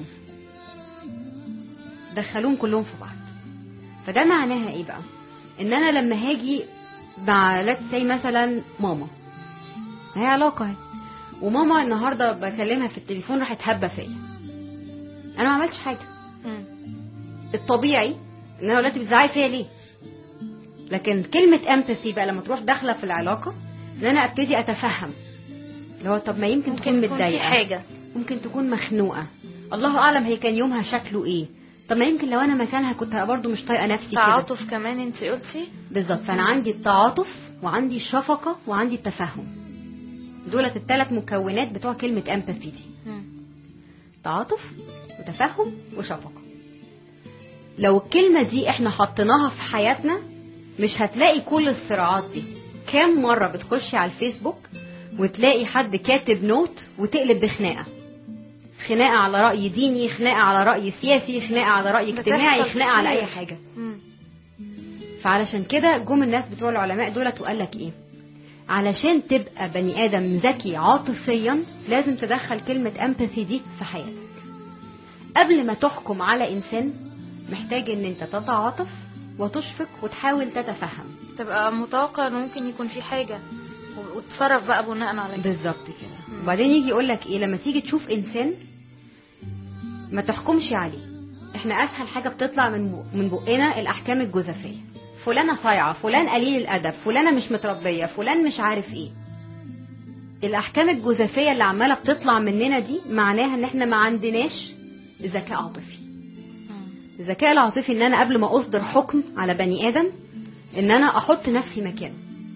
دخلوهم كلهم في بعض فده معناها ايه بقى ان انا لما هاجي مع let's say مثلا ماما هي علاقة اهي وماما النهارده بكلمها في التليفون راحت هبه فيا انا ما عملتش حاجه مم. الطبيعي ان انا دلوقتي بتزعلي فيا ليه لكن كلمه امباثي بقى لما تروح داخله في العلاقه ان انا ابتدي اتفهم اللي هو طب ما يمكن تكون ممكن يكون في متضايقه حاجة ممكن تكون مخنوقه الله اعلم هي كان يومها شكله ايه طب ما يمكن لو انا مكانها كنت برضه مش طايقه نفسي كده تعاطف كمان انت قلتي بالظبط فانا عندي التعاطف وعندي الشفقه وعندي التفهم دولت الثلاث مكونات بتوع كلمه امباثي دي مم. تعاطف وتفهم وشفقة لو الكلمة دي احنا حطيناها في حياتنا مش هتلاقي كل الصراعات دي كام مرة بتخشي على الفيسبوك وتلاقي حد كاتب نوت وتقلب بخناقة خناقة على رأي ديني خناقة على رأي سياسي خناقة على رأي اجتماعي بتحصل خناقة على كتير. أي حاجة مم. فعلشان كده جم الناس بتوع العلماء دولت وقال لك ايه علشان تبقى بني ادم ذكي عاطفيا لازم تدخل كلمه امباثي دي في حياتك قبل ما تحكم على انسان محتاج ان انت تتعاطف وتشفق وتحاول تتفهم تبقى متوقع انه ممكن يكون في حاجة و- وتتصرف بقى بناء على كده بالظبط كده وبعدين يجي يقول لك ايه لما تيجي تشوف انسان ما تحكمش عليه احنا اسهل حاجه بتطلع من بق- من بقنا الاحكام الجزافيه فلانه صايعه فلان قليل الادب فلانه مش متربيه فلان مش عارف ايه الاحكام الجزافيه اللي عماله بتطلع مننا دي معناها ان احنا ما عندناش ذكاء عاطفي مم. الذكاء العاطفي ان انا قبل ما اصدر حكم على بني ادم ان انا احط نفسي مكانه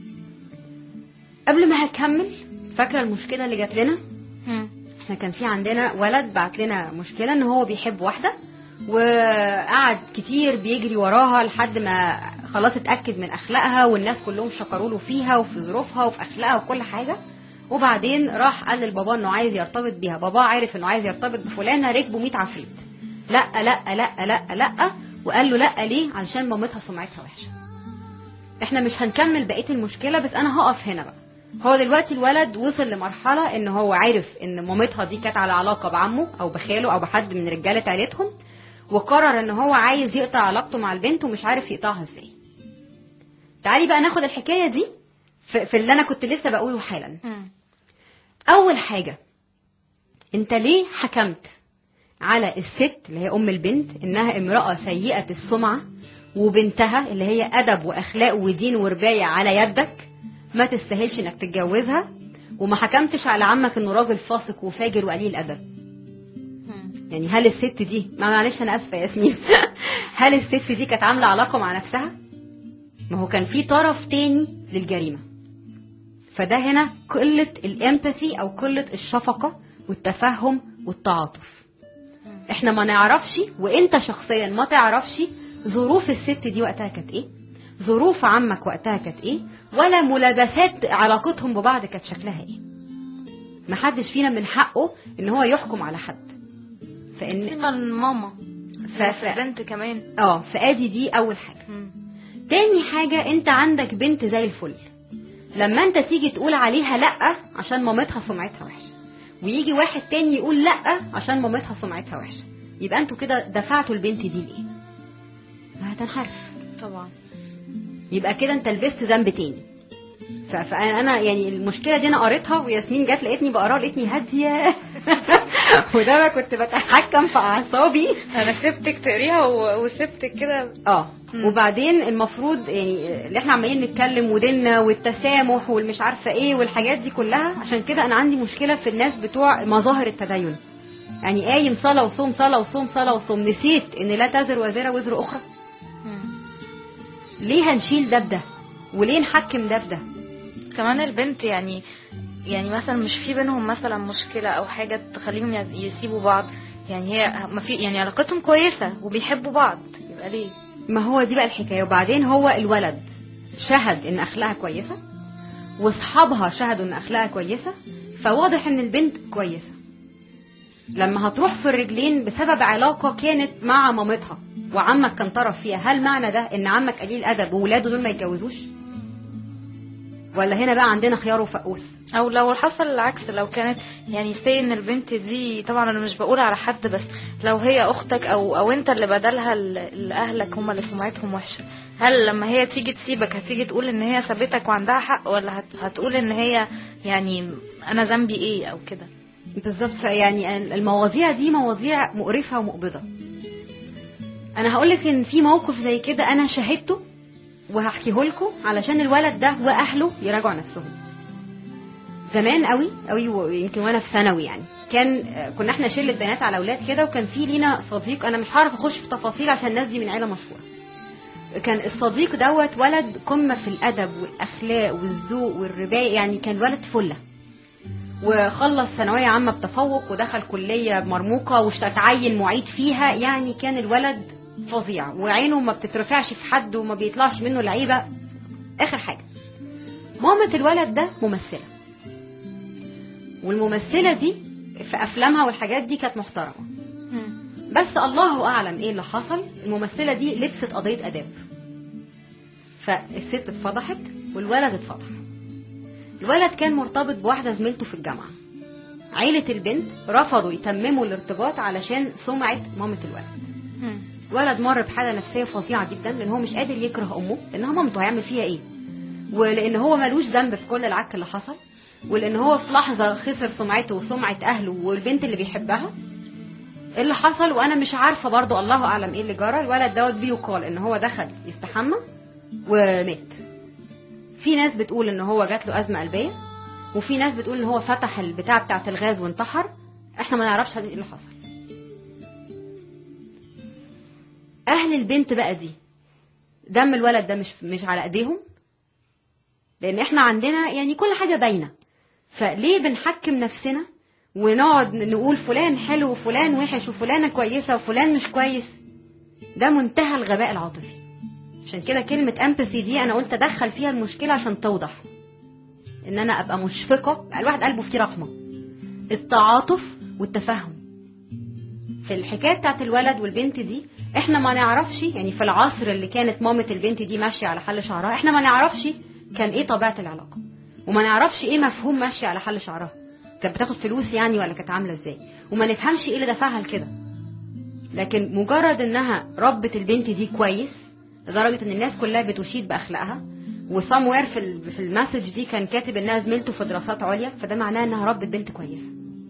قبل ما هكمل فاكره المشكله اللي جات لنا مم. احنا كان في عندنا ولد بعت لنا مشكله ان هو بيحب واحده وقعد كتير بيجري وراها لحد ما خلاص اتاكد من اخلاقها والناس كلهم شكروا له فيها وفي ظروفها وفي اخلاقها وكل حاجه وبعدين راح قال لباباه انه عايز يرتبط بيها باباه عارف انه عايز يرتبط بفلانه ركبوا 100 عفريت لا لا لا لا لا وقال له لا ليه علشان مامتها سمعتها وحشه احنا مش هنكمل بقيه المشكله بس انا هقف هنا بقى هو دلوقتي الولد وصل لمرحله ان هو عارف ان مامتها دي كانت على علاقه بعمه او بخاله او بحد من رجاله عيلتهم وقرر ان هو عايز يقطع علاقته مع البنت ومش عارف يقطعها ازاي تعالي بقى ناخد الحكايه دي في في اللي انا كنت لسه بقوله حالا مم. اول حاجه انت ليه حكمت على الست اللي هي ام البنت انها امراه سيئه السمعه وبنتها اللي هي ادب واخلاق ودين وربايه على يدك ما تستاهلش انك تتجوزها وما حكمتش على عمك انه راجل فاسق وفاجر وقليل ادب مم. يعني هل الست دي ما معلش انا اسفه يا ياسمين هل الست دي كانت عامله علاقه مع نفسها ما هو كان في طرف تاني للجريمه فده هنا قله الامباثي او قله الشفقه والتفهم والتعاطف احنا ما نعرفش وانت شخصيا ما تعرفش ظروف الست دي وقتها كانت ايه ظروف عمك وقتها كانت ايه ولا ملابسات علاقتهم ببعض كانت شكلها ايه محدش فينا من حقه ان هو يحكم على حد فان من ماما ف- ف- البنت كمان اه فادي دي اول حاجه مم. تاني حاجة انت عندك بنت زي الفل لما انت تيجي تقول عليها لأ عشان مامتها سمعتها وحشة ويجي واحد تاني يقول لأ عشان مامتها سمعتها وحشة يبقى انتوا كده دفعتوا البنت دي لإيه؟ ما هتنحرف طبعا يبقى كده انت لبست ذنب تاني ف- فانا أنا يعني المشكله دي انا قريتها وياسمين جت لقيتني بقراها لقيتني هاديه وده انا كنت بتحكم في اعصابي انا سبتك تقريها و- وسبتك كده اه مم. وبعدين المفروض يعني اللي احنا عمالين نتكلم وديننا والتسامح والمش عارفه ايه والحاجات دي كلها عشان كده انا عندي مشكله في الناس بتوع مظاهر التدين يعني قايم صلاه وصوم صلاه وصوم صلاه وصوم نسيت ان لا تزر وازره وزر اخرى مم. ليه هنشيل ده بده وليه نحكم ده بده كمان البنت يعني يعني مثلا مش في بينهم مثلا مشكلة أو حاجة تخليهم يز- يسيبوا بعض يعني هي ما في يعني علاقتهم كويسة وبيحبوا بعض يبقى ليه؟ ما هو دي بقى الحكايه وبعدين هو الولد شهد ان اخلاقها كويسه واصحابها شهدوا ان اخلاقها كويسه فواضح ان البنت كويسه لما هتروح في الرجلين بسبب علاقه كانت مع مامتها وعمك كان طرف فيها هل معنى ده ان عمك قليل ادب وولاده دول ما يتجوزوش ولا هنا بقى عندنا خيار وفقوس او لو حصل العكس لو كانت يعني سي ان البنت دي طبعا انا مش بقول على حد بس لو هي اختك او او انت اللي بدلها ل- لاهلك هم اللي سمعتهم وحشه هل لما هي تيجي تسيبك هتيجي تقول ان هي سابتك وعندها حق ولا هت هتقول ان هي يعني انا ذنبي ايه او كده بالظبط يعني المواضيع دي مواضيع مقرفة ومقبضة انا هقولك ان في موقف زي كده انا شاهدته وهحكيه لكم علشان الولد ده واهله يراجعوا نفسهم زمان قوي قوي ويمكن وانا في ثانوي يعني كان كنا احنا شله بنات على اولاد كده وكان في لينا صديق انا مش هعرف اخش في تفاصيل عشان الناس دي من عيله مشهوره كان الصديق دوت ولد قمه في الادب والاخلاق والذوق والرباية يعني كان ولد فله وخلص ثانويه عامه بتفوق ودخل كليه مرموقه وتعين معيد فيها يعني كان الولد فظيع وعينه ما بتترفعش في حد وما بيطلعش منه لعيبه اخر حاجه مامة الولد ده ممثله والممثله دي في افلامها والحاجات دي كانت محترمه بس الله اعلم ايه اللي حصل الممثله دي لبست قضيه اداب فالست اتفضحت والولد اتفضح الولد كان مرتبط بواحده زميلته في الجامعه عيله البنت رفضوا يتمموا الارتباط علشان سمعه مامه الولد الولد مر بحاله نفسيه فظيعه جدا لان هو مش قادر يكره امه لانها مامته هيعمل فيها ايه ولان هو ملوش ذنب في كل العك اللي حصل ولان هو في لحظه خسر سمعته وسمعه اهله والبنت اللي بيحبها إيه اللي حصل وانا مش عارفه برضو الله اعلم ايه اللي جرى الولد دوت بيقال ان هو دخل يستحمى ومات في ناس بتقول ان هو جات له ازمه قلبيه وفي ناس بتقول ان هو فتح البتاع بتاعه الغاز وانتحر احنا ما نعرفش ايه اللي حصل اهل البنت بقى دي دم الولد ده مش مش على ايديهم لان احنا عندنا يعني كل حاجه باينه فليه بنحكم نفسنا ونقعد نقول فلان حلو وفلان وحش وفلانه كويسه وفلان مش كويس ده منتهى الغباء العاطفي عشان كده كلمة امباثي دي انا قلت ادخل فيها المشكلة عشان توضح ان انا ابقى مشفقة الواحد قلبه فيه رحمة التعاطف والتفهم في الحكاية بتاعت الولد والبنت دي احنا ما نعرفش يعني في العصر اللي كانت مامة البنت دي ماشية على حل شعرها احنا ما نعرفش كان ايه طبيعة العلاقة وما نعرفش ايه مفهوم ماشية على حل شعرها كانت بتاخد فلوس يعني ولا كانت عاملة ازاي وما نفهمش ايه اللي دفعها لكده لكن مجرد انها ربت البنت دي كويس لدرجة ان الناس كلها بتشيد باخلاقها وساموير في ال- في المسج دي كان كاتب انها زميلته في دراسات عليا فده معناه انها ربت بنت كويسة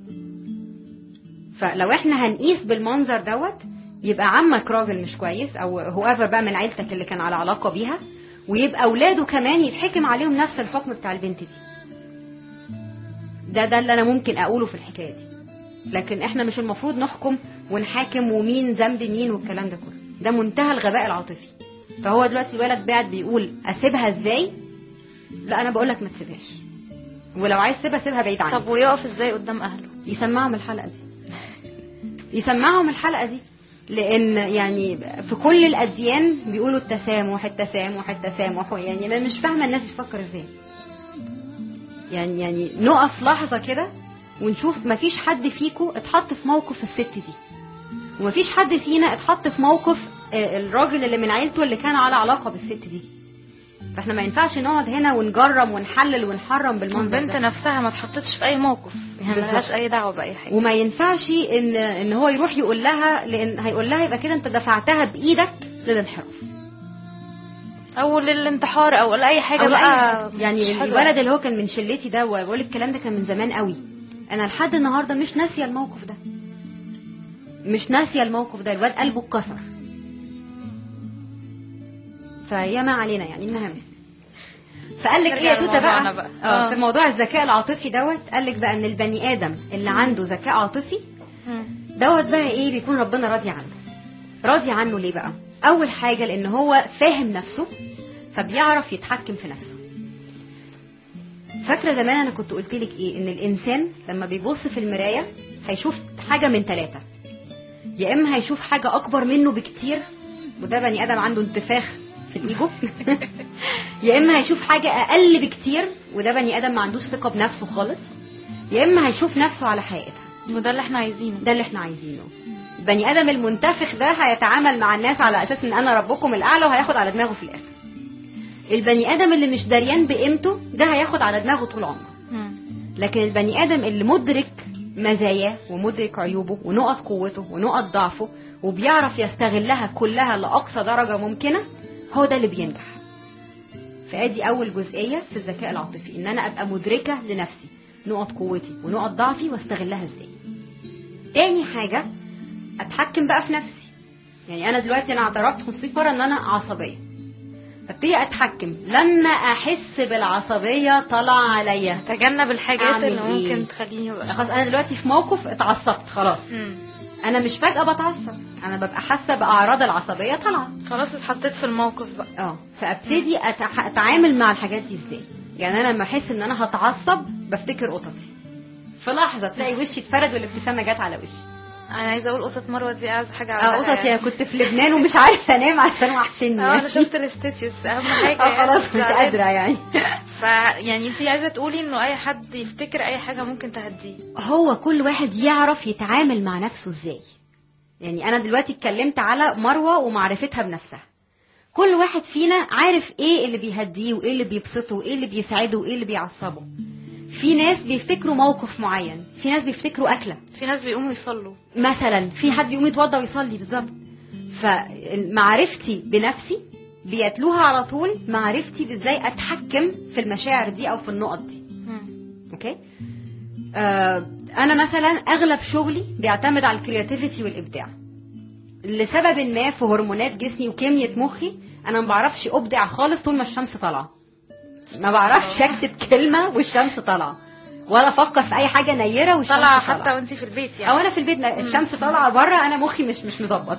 فلو احنا هنقيس بالمنظر دوت يبقى عمك راجل مش كويس او هو بقى من عيلتك اللي كان على علاقة بيها ويبقى اولاده كمان يتحكم عليهم نفس الحكم بتاع البنت دي ده ده اللي انا ممكن اقوله في الحكايه دي لكن احنا مش المفروض نحكم ونحاكم ومين ذنب مين والكلام ده كله ده منتهى الغباء العاطفي فهو دلوقتي الولد بعد بيقول اسيبها ازاي لا انا بقول لك ما تسيبهاش ولو عايز تسيبها سيبها بعيد عنك طب ويقف ازاي قدام اهله يسمعهم الحلقه دي يسمعهم الحلقه دي لان يعني في كل الاديان بيقولوا التسامح التسامح التسامح يعني انا مش فاهمه الناس بتفكر ازاي يعني يعني نقف لحظه كده ونشوف مفيش حد فيكو اتحط في موقف الست دي ومفيش حد فينا اتحط في موقف آه، الراجل اللي من عيلته اللي كان على علاقه بالست دي فاحنا ما ينفعش نقعد هنا ونجرم ونحلل ونحرم بالمنظر البنت ده نفسها ما اتحطتش في اي موقف يعني بالظبط. ملهاش اي دعوه باي حاجه وما ينفعش ان ان هو يروح يقول لها لان هيقول لها يبقى كده انت دفعتها بايدك للانحراف او للانتحار او لاي حاجه أو بقى لأي- يعني مش حلوة. الولد اللي هو كان من شلتي ده وبقول لك الكلام ده كان من زمان قوي انا لحد النهارده مش ناسيه الموقف ده مش ناسيه الموقف ده الواد قلبه اتكسر فيا ما علينا يعني المهم فقال لك ايه يا نرجع توته لموضوعنا بقى, بقى. اه آه. في موضوع الذكاء العاطفي دوت قال لك بقى ان البني ادم اللي عنده ذكاء عاطفي مم. دوت بقى ايه بيكون ربنا راضي عنه راضي عنه ليه بقى اول حاجه لان هو فاهم نفسه فبيعرف يتحكم في نفسه فاكره زمان انا كنت قلت لك ايه ان الانسان لما بيبص في المرايه هيشوف حاجه من ثلاثه يا اما هيشوف حاجه اكبر منه بكتير وده بني ادم عنده انتفاخ في الايجو يا اما هيشوف حاجه اقل بكتير وده بني ادم ما عندوش ثقه بنفسه خالص يا اما هيشوف نفسه على حقيقتها وده اللي احنا عايزينه ده اللي احنا عايزينه البني ادم المنتفخ ده هيتعامل مع الناس على اساس ان انا ربكم الاعلى وهياخد على دماغه في الاخر البني ادم اللي مش دريان بقيمته ده هياخد على دماغه طول عمره مم. لكن البني ادم اللي مدرك مزاياه ومدرك عيوبه ونقط قوته ونقط ضعفه وبيعرف يستغلها كلها لاقصى درجه ممكنه هو ده اللي بينجح فادي اول جزئيه في الذكاء العاطفي ان انا ابقى مدركه لنفسي نقط قوتي ونقط ضعفي واستغلها ازاي تاني حاجه اتحكم بقى في نفسي يعني انا دلوقتي انا اعترفت 500 مره ان انا عصبيه ابتدي اتحكم لما احس بالعصبيه طالعه عليا تجنب الحاجات أعمل اللي إيه؟ ممكن تخليني ابقى خلاص انا دلوقتي في موقف اتعصبت خلاص مم. انا مش فجاه بتعصب انا ببقى حاسه باعراض العصبيه طالعه خلاص اتحطيت في الموقف بقى اه فابتدي أتع- اتعامل مع الحاجات دي ازاي يعني انا لما احس ان انا هتعصب بفتكر قططي في لحظه تلاقي وشي اتفرد والابتسامه جت على وشي انا عايزه اقول قصه مروه دي اعز حاجه اه عملها قططي يعني. أنا كنت في لبنان ومش عارفه انام عشان وحشني اه انا شفت الاستيتيوس اهم حاجه اه خلاص يعني مش قادره يعني ف يعني انت عايزه تقولي انه اي حد يفتكر اي حاجه ممكن تهديه هو كل واحد يعرف يتعامل مع نفسه ازاي يعني انا دلوقتي اتكلمت على مروه ومعرفتها بنفسها كل واحد فينا عارف ايه اللي بيهديه وايه اللي بيبسطه وايه اللي بيسعده وايه اللي بيعصبه في ناس بيفتكروا موقف معين في ناس بيفتكروا اكله في ناس بيقوموا يصلوا مثلا في حد بيقوم يتوضى ويصلي بالظبط فمعرفتي بنفسي بيتلوها على طول معرفتي بازاي اتحكم في المشاعر دي او في النقط دي مم. اوكي آه انا مثلا اغلب شغلي بيعتمد على الكرياتيفيتي والابداع لسبب ما في هرمونات جسمي وكيمياء مخي انا ما بعرفش ابدع خالص طول ما الشمس طالعه ما بعرفش اكتب كلمه والشمس طالعه ولا افكر في اي حاجه نيره والشمس طالعه طالعه حتى وانت في البيت يعني او انا في البيت لا، الشمس طالعه بره انا مخي مش مش مظبط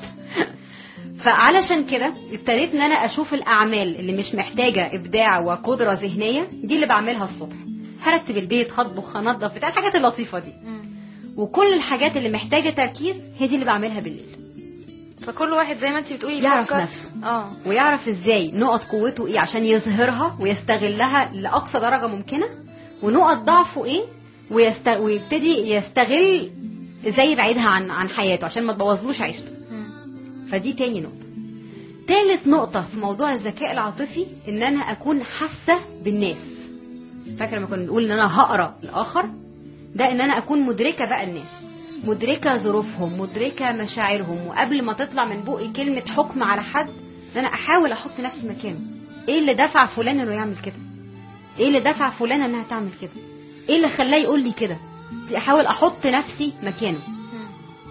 فعلشان كده ابتديت ان انا اشوف الاعمال اللي مش محتاجه ابداع وقدره ذهنيه دي اللي بعملها الصبح هرتب البيت هطبخ هنضف بتاع الحاجات اللطيفه دي مم. وكل الحاجات اللي محتاجه تركيز هي دي اللي بعملها بالليل فكل واحد زي ما انت بتقولي يعرف يفكر- نفسه. اه ويعرف ازاي نقط قوته ايه عشان يظهرها ويستغلها لاقصى درجه ممكنه ونقط ضعفه ايه ويست... ويبتدي يستغل ازاي يبعدها عن عن حياته عشان ما تبوظلوش عيشته مم. فدي تاني نقطة تالت نقطة في موضوع الذكاء العاطفي ان انا اكون حاسة بالناس فاكرة لما كنا بنقول ان انا هقرا الاخر ده ان انا اكون مدركة بقى الناس مدركة ظروفهم مدركة مشاعرهم وقبل ما تطلع من بقي كلمة حكم على حد ان انا احاول احط نفسي مكانه ايه اللي دفع فلان انه يعمل كده ايه اللي دفع فلان انها تعمل كده ايه اللي خلاه يقول لي كده احاول احط نفسي مكانه مم.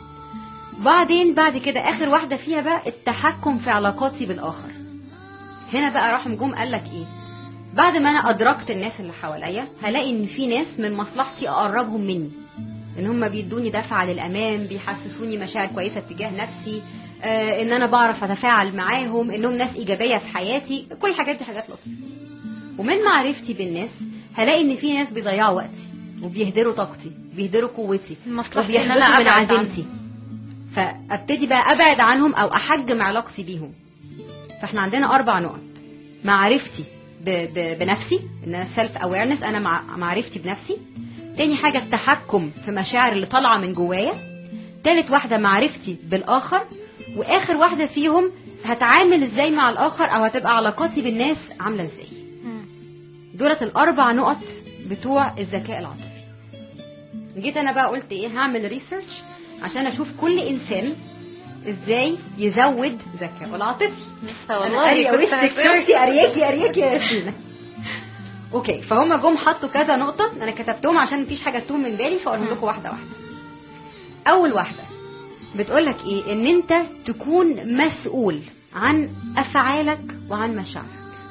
بعدين بعد كده اخر واحده فيها بقى التحكم في علاقاتي بالاخر هنا بقى راح جم قال لك ايه بعد ما انا ادركت الناس اللي حواليا هلاقي ان في ناس من مصلحتي اقربهم مني ان هم بيدوني دفعه للامام بيحسسوني مشاعر كويسه تجاه نفسي آه ان انا بعرف اتفاعل معاهم انهم ناس ايجابيه في حياتي كل الحاجات دي حاجات لطيفه ومن معرفتي بالناس هلاقي ان في ناس بيضيعوا وقتي وبيهدروا طاقتي بيهدروا قوتي مصلحتي ان انا وبيحبطوا من ابعد عزيمتي عنهم. فابتدي بقى ابعد عنهم او احجم علاقتي بيهم فاحنا عندنا اربع نقط معرفتي ب ب بنفسي ان انا سيلف اويرنس انا مع معرفتي بنفسي تاني حاجه التحكم في مشاعر اللي طالعه من جوايا تالت واحده معرفتي بالاخر واخر واحده فيهم هتعامل ازاي مع الاخر او هتبقى علاقاتي بالناس عامله ازاي مم. دولت الاربع نقط بتوع الذكاء العاطفي جيت انا بقى قلت ايه هعمل ريسيرش عشان اشوف كل انسان ازاي يزود ذكائه العاطفي لسه أنا والله قارية كنت وشك هسأل. شفتي ارياكي ارياكي يا ياسمينة اوكي فهم جم حطوا كذا نقطة انا كتبتهم عشان مفيش حاجة تتوه من بالي فاقولهم لكم واحدة واحدة اول واحدة بتقولك ايه ان انت تكون مسؤول عن افعالك وعن مشاعرك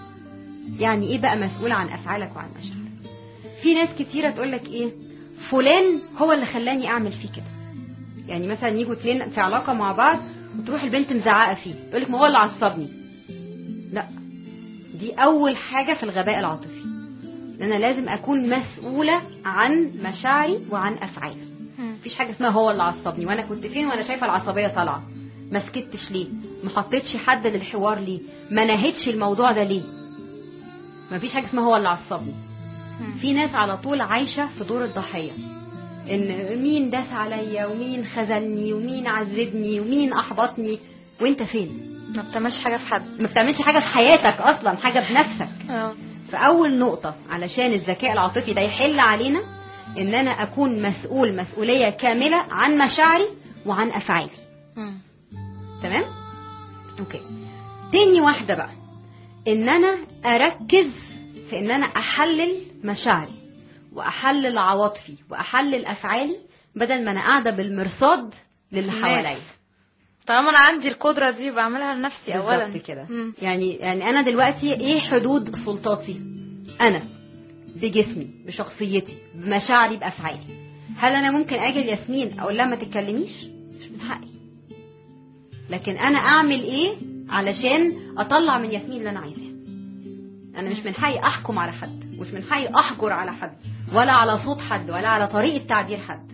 يعني ايه بقى مسؤول عن افعالك وعن مشاعرك في ناس كتيرة تقولك ايه فلان هو اللي خلاني اعمل فيه كده يعني مثلا يجوا اتنين في علاقة مع بعض وتروح البنت مزعقة فيه تقولك ما هو اللي عصبني لا دي اول حاجة في الغباء العاطفي ان انا لازم اكون مسؤولة عن مشاعري وعن افعالي مم. مفيش حاجه اسمها هو اللي عصبني وانا كنت فين وانا شايفه العصبيه طالعه ما سكتش ليه ما حطيتش حد للحوار ليه ما نهيتش الموضوع ده ليه مفيش حاجه اسمها هو اللي عصبني مم. في ناس على طول عايشه في دور الضحيه ان مين داس عليا ومين خذلني ومين عذبني ومين احبطني وانت فين ما بتعملش حاجه في حد ما بتعملش حاجه في حياتك اصلا حاجه بنفسك اه فأول نقطة علشان الذكاء العاطفي ده يحل علينا إن أنا أكون مسؤول مسؤولية كاملة عن مشاعري وعن أفعالي مم. تمام؟ أوكي تاني واحدة بقى إن أنا أركز في إن أنا أحلل مشاعري وأحلل عواطفي وأحلل أفعالي بدل ما أنا قاعدة بالمرصاد للي الناس. حواليا طالما انا عندي القدره دي بعملها لنفسي اولا بالظبط كده مم. يعني يعني انا دلوقتي ايه حدود سلطاتي انا بجسمي بشخصيتي بمشاعري بافعالي هل انا ممكن اجي لياسمين اقول لها ما تتكلميش مش من حقي لكن انا اعمل ايه علشان اطلع من ياسمين اللي انا عايزاه انا مش من حقي احكم على حد مش من حقي احجر على حد ولا على صوت حد ولا على طريقه تعبير حد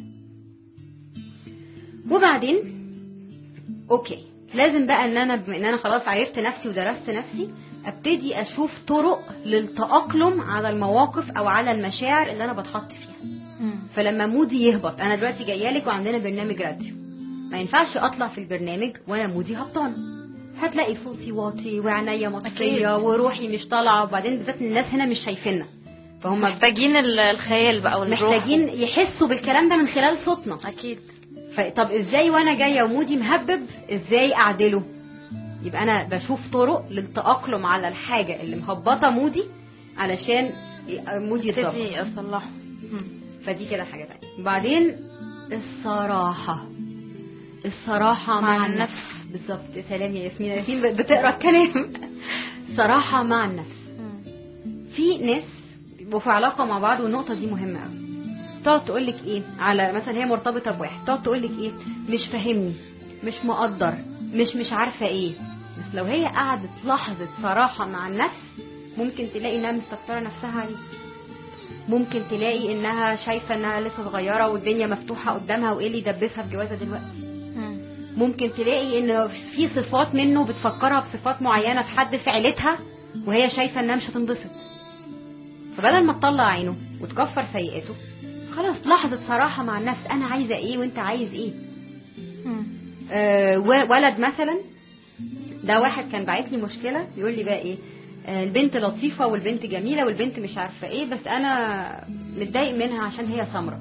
وبعدين اوكي لازم بقى ان انا بما ان انا خلاص عرفت نفسي ودرست نفسي ابتدي اشوف طرق للتاقلم على المواقف او على المشاعر اللي انا بتحط فيها مم. فلما مودي يهبط انا دلوقتي جايه لك وعندنا برنامج راديو ما ينفعش اطلع في البرنامج وانا مودي هبطان هتلاقي صوتي واطي وعينيا مطفيه أكيد. وروحي مش طالعه وبعدين بالذات إن الناس هنا مش شايفيننا فهم محتاجين ال- الخيال بقى والروح محتاجين يحسوا بالكلام ده من خلال صوتنا اكيد ف- طب ازاي وانا جايه ومودي مهبب ازاي اعدله يبقى انا بشوف طرق للتاقلم على الحاجه اللي مهبطه مودي علشان ي- مودي يتظبط ابتدي اصلحه مم. فدي كده حاجه تانية بعدين الصراحه الصراحه مع مع, النفس. النفس بالظبط يا سلام يا ياسمين ياسمين بتقرا الكلام صراحه مع النفس مم. في ناس بيبقوا في علاقه مع بعض والنقطه دي مهمه قوي تقعد تقول لك ايه على مثلا هي مرتبطه بواحد تقعد تقول لك ايه مش فاهمني مش مقدر مش مش عارفه ايه بس لو هي قعدت لحظه صراحه مع النفس ممكن تلاقي انها مستكتره نفسها عليه ممكن تلاقي انها شايفه انها لسه صغيره والدنيا مفتوحه قدامها وايه اللي يدبسها في جوازها دلوقتي مم. ممكن تلاقي ان في صفات منه بتفكرها بصفات معينه في حد في عيلتها وهي شايفه انها مش هتنبسط فبدل ما تطلع عينه وتكفر سيئاته خلاص لحظه صراحه مع النفس انا عايزه ايه وانت عايز ايه مم. آه و- ولد مثلا ده واحد كان باعت لي مشكله بيقول لي بقى ايه آه البنت لطيفه والبنت جميله والبنت مش عارفه ايه بس انا متضايق منها عشان هي سمراء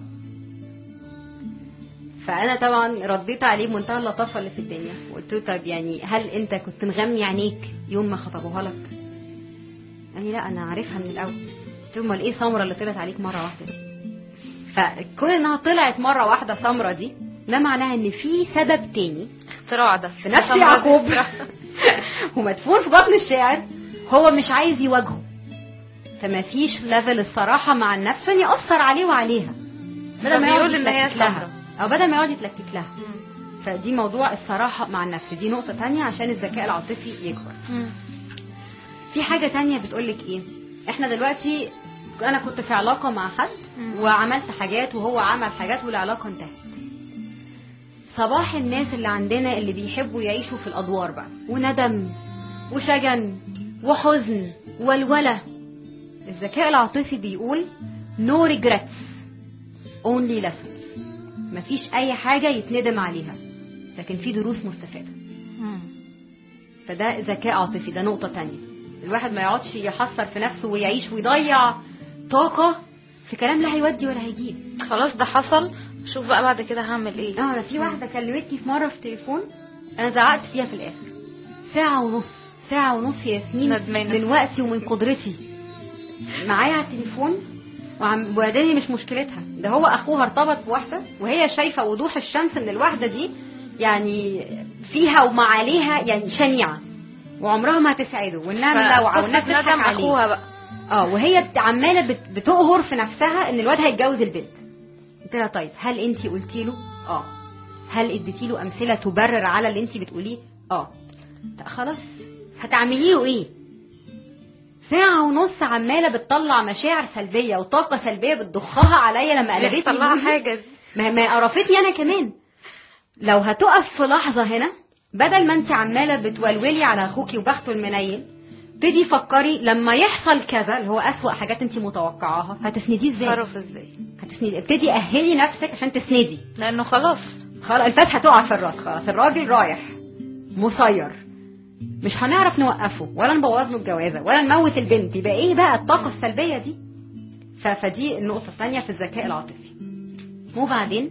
فانا طبعا رديت عليه بمنتهى اللطافه اللي في الدنيا وقلت له طب يعني هل انت كنت مغمي عينيك يوم ما خطبوها لك قال لي لا انا عارفها من الاول قلت له امال ايه سمراء اللي طلعت عليك مره واحده دي فكون انها طلعت مره واحده سمراء دي ده معناها ان في سبب تاني اختراع ده في نفس يعقوب ومدفون في بطن الشاعر هو مش عايز يواجهه فما فيش ليفل الصراحه مع النفس عشان ياثر عليه وعليها بدل ما يقعد فبيقول إن هي يتلكك لها سمرة. او بدل ما يقعد يتلكك لها مم. فدي موضوع الصراحه مع النفس دي نقطه تانية عشان الذكاء العاطفي يكبر مم. في حاجه تانية بتقولك ايه احنا دلوقتي انا كنت في علاقه مع حد مم. وعملت حاجات وهو عمل حاجات والعلاقه انتهت صباح الناس اللي عندنا اللي بيحبوا يعيشوا في الادوار بقى وندم وشجن وحزن والوله الذكاء العاطفي بيقول no regrets only lessons مفيش اي حاجه يتندم عليها لكن في دروس مستفاده مم. فده ذكاء عاطفي ده نقطه تانية الواحد ما يقعدش يحصر في نفسه ويعيش ويضيع طاقه في كلام لا هيودي ولا هيجيب خلاص ده حصل شوف بقى بعد كده هعمل ايه اه انا في واحده كلمتني في مره في تليفون انا زعقت فيها في الاخر ساعه ونص ساعه ونص يا ياسمين ندمانة. من وقتي ومن قدرتي معايا على التليفون وعم وبعدين هي مش مشكلتها ده هو اخوها ارتبط بواحده وهي شايفه وضوح الشمس ان الواحده دي يعني فيها وما عليها يعني شنيعه وعمرها ما هتسعده وانها ملوعه وانها فقصة بتضحك ندم عليه اخوها بقى اه وهي بت- عماله بت- بتقهر في نفسها ان الواد هيتجوز البنت قلت لها طيب هل انت قلتي له اه هل اديتي له امثله تبرر على اللي انت بتقوليه اه لا خلاص هتعملي له ايه ساعة ونص عمالة بتطلع مشاعر سلبية وطاقة سلبية بتضخها عليا لما قلبتني يحصل لها مودي. حاجه دي ما ما قرفتني انا كمان لو هتقف في لحظه هنا بدل ما انت عماله بتولولي على اخوكي وبخته المنيل ابتدي فكري لما يحصل كذا اللي هو اسوأ حاجات انت متوقعاها هتسنديه ازاي تصرف ازاي هتسندي ابتدي اهلي نفسك عشان تسندي لانه خلاص خلاص الفات هتقع في الراس خلاص الراجل رايح مسير مش هنعرف نوقفه ولا نبوظ له الجوازه ولا نموت البنت يبقى ايه بقى الطاقه السلبيه دي ف- فدي النقطه الثانيه في الذكاء العاطفي وبعدين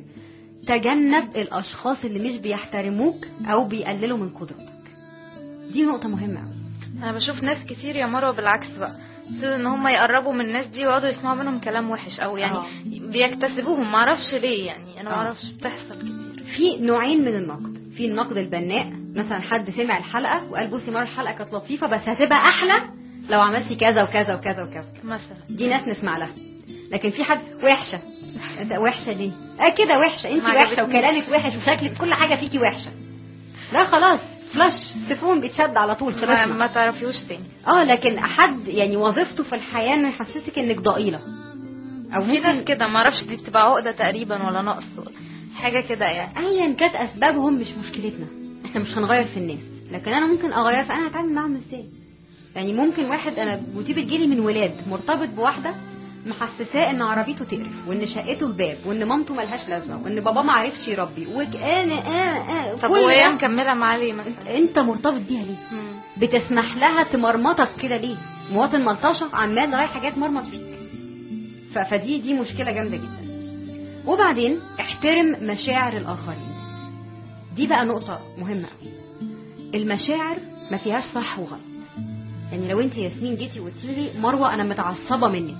تجنب الاشخاص اللي مش بيحترموك او بيقللوا من قدرتك دي نقطه مهمه قوي انا بشوف ناس كتير يا مروه بالعكس بقى يبتدوا ان هم يقربوا من الناس دي ويقعدوا يسمعوا منهم كلام وحش او يعني آه. بيكتسبوهم معرفش ليه يعني انا آه. معرفش بتحصل كتير في نوعين من النقد في النقد البناء مثلا حد سمع الحلقه وقال بصي مره الحلقه كانت لطيفه بس هتبقى احلى لو عملتي كذا وكذا وكذا وكذا مثلا دي ناس نسمع لها لكن في حد وحشه انت وحشه ليه اه كده وحشه انت ما وحشه عجبتنيش. وكلامك وحش وشكلك كل حاجه فيكي وحشه لا خلاص فلاش السيفون بيتشد على طول ما, خلصنا ما تعرفيوش تاني اه لكن حد يعني وظيفته في الحياه انه يحسسك انك ضئيله او في ناس ممكن كده معرفش دي بتبقى عقده تقريبا ولا نقص حاجه كده يعني ايا كانت اسبابهم مش مشكلتنا احنا مش هنغير في الناس لكن انا ممكن اغير فانا هتعامل معاهم ازاي يعني ممكن واحد انا ودي بتجيلي من ولاد مرتبط بواحده محسساه ان عربيته تقرف وان شقته الباب وان مامته ملهاش لازمه وان باباه ما عرفش يربي وانا آه آه طب كل وهي ده مكمله معاه ليه مثلا انت مرتبط بيها ليه مم. بتسمح لها تمرمطك كده ليه مواطن ملطشه عمال رايح حاجات مرمط فيك ف- فدي دي مشكله جامده جدا وبعدين احترم مشاعر الاخرين دي بقى نقطه مهمه قوي المشاعر ما فيهاش صح وغلط يعني لو انت ياسمين جيتي وقلتي لي مروه انا متعصبه منك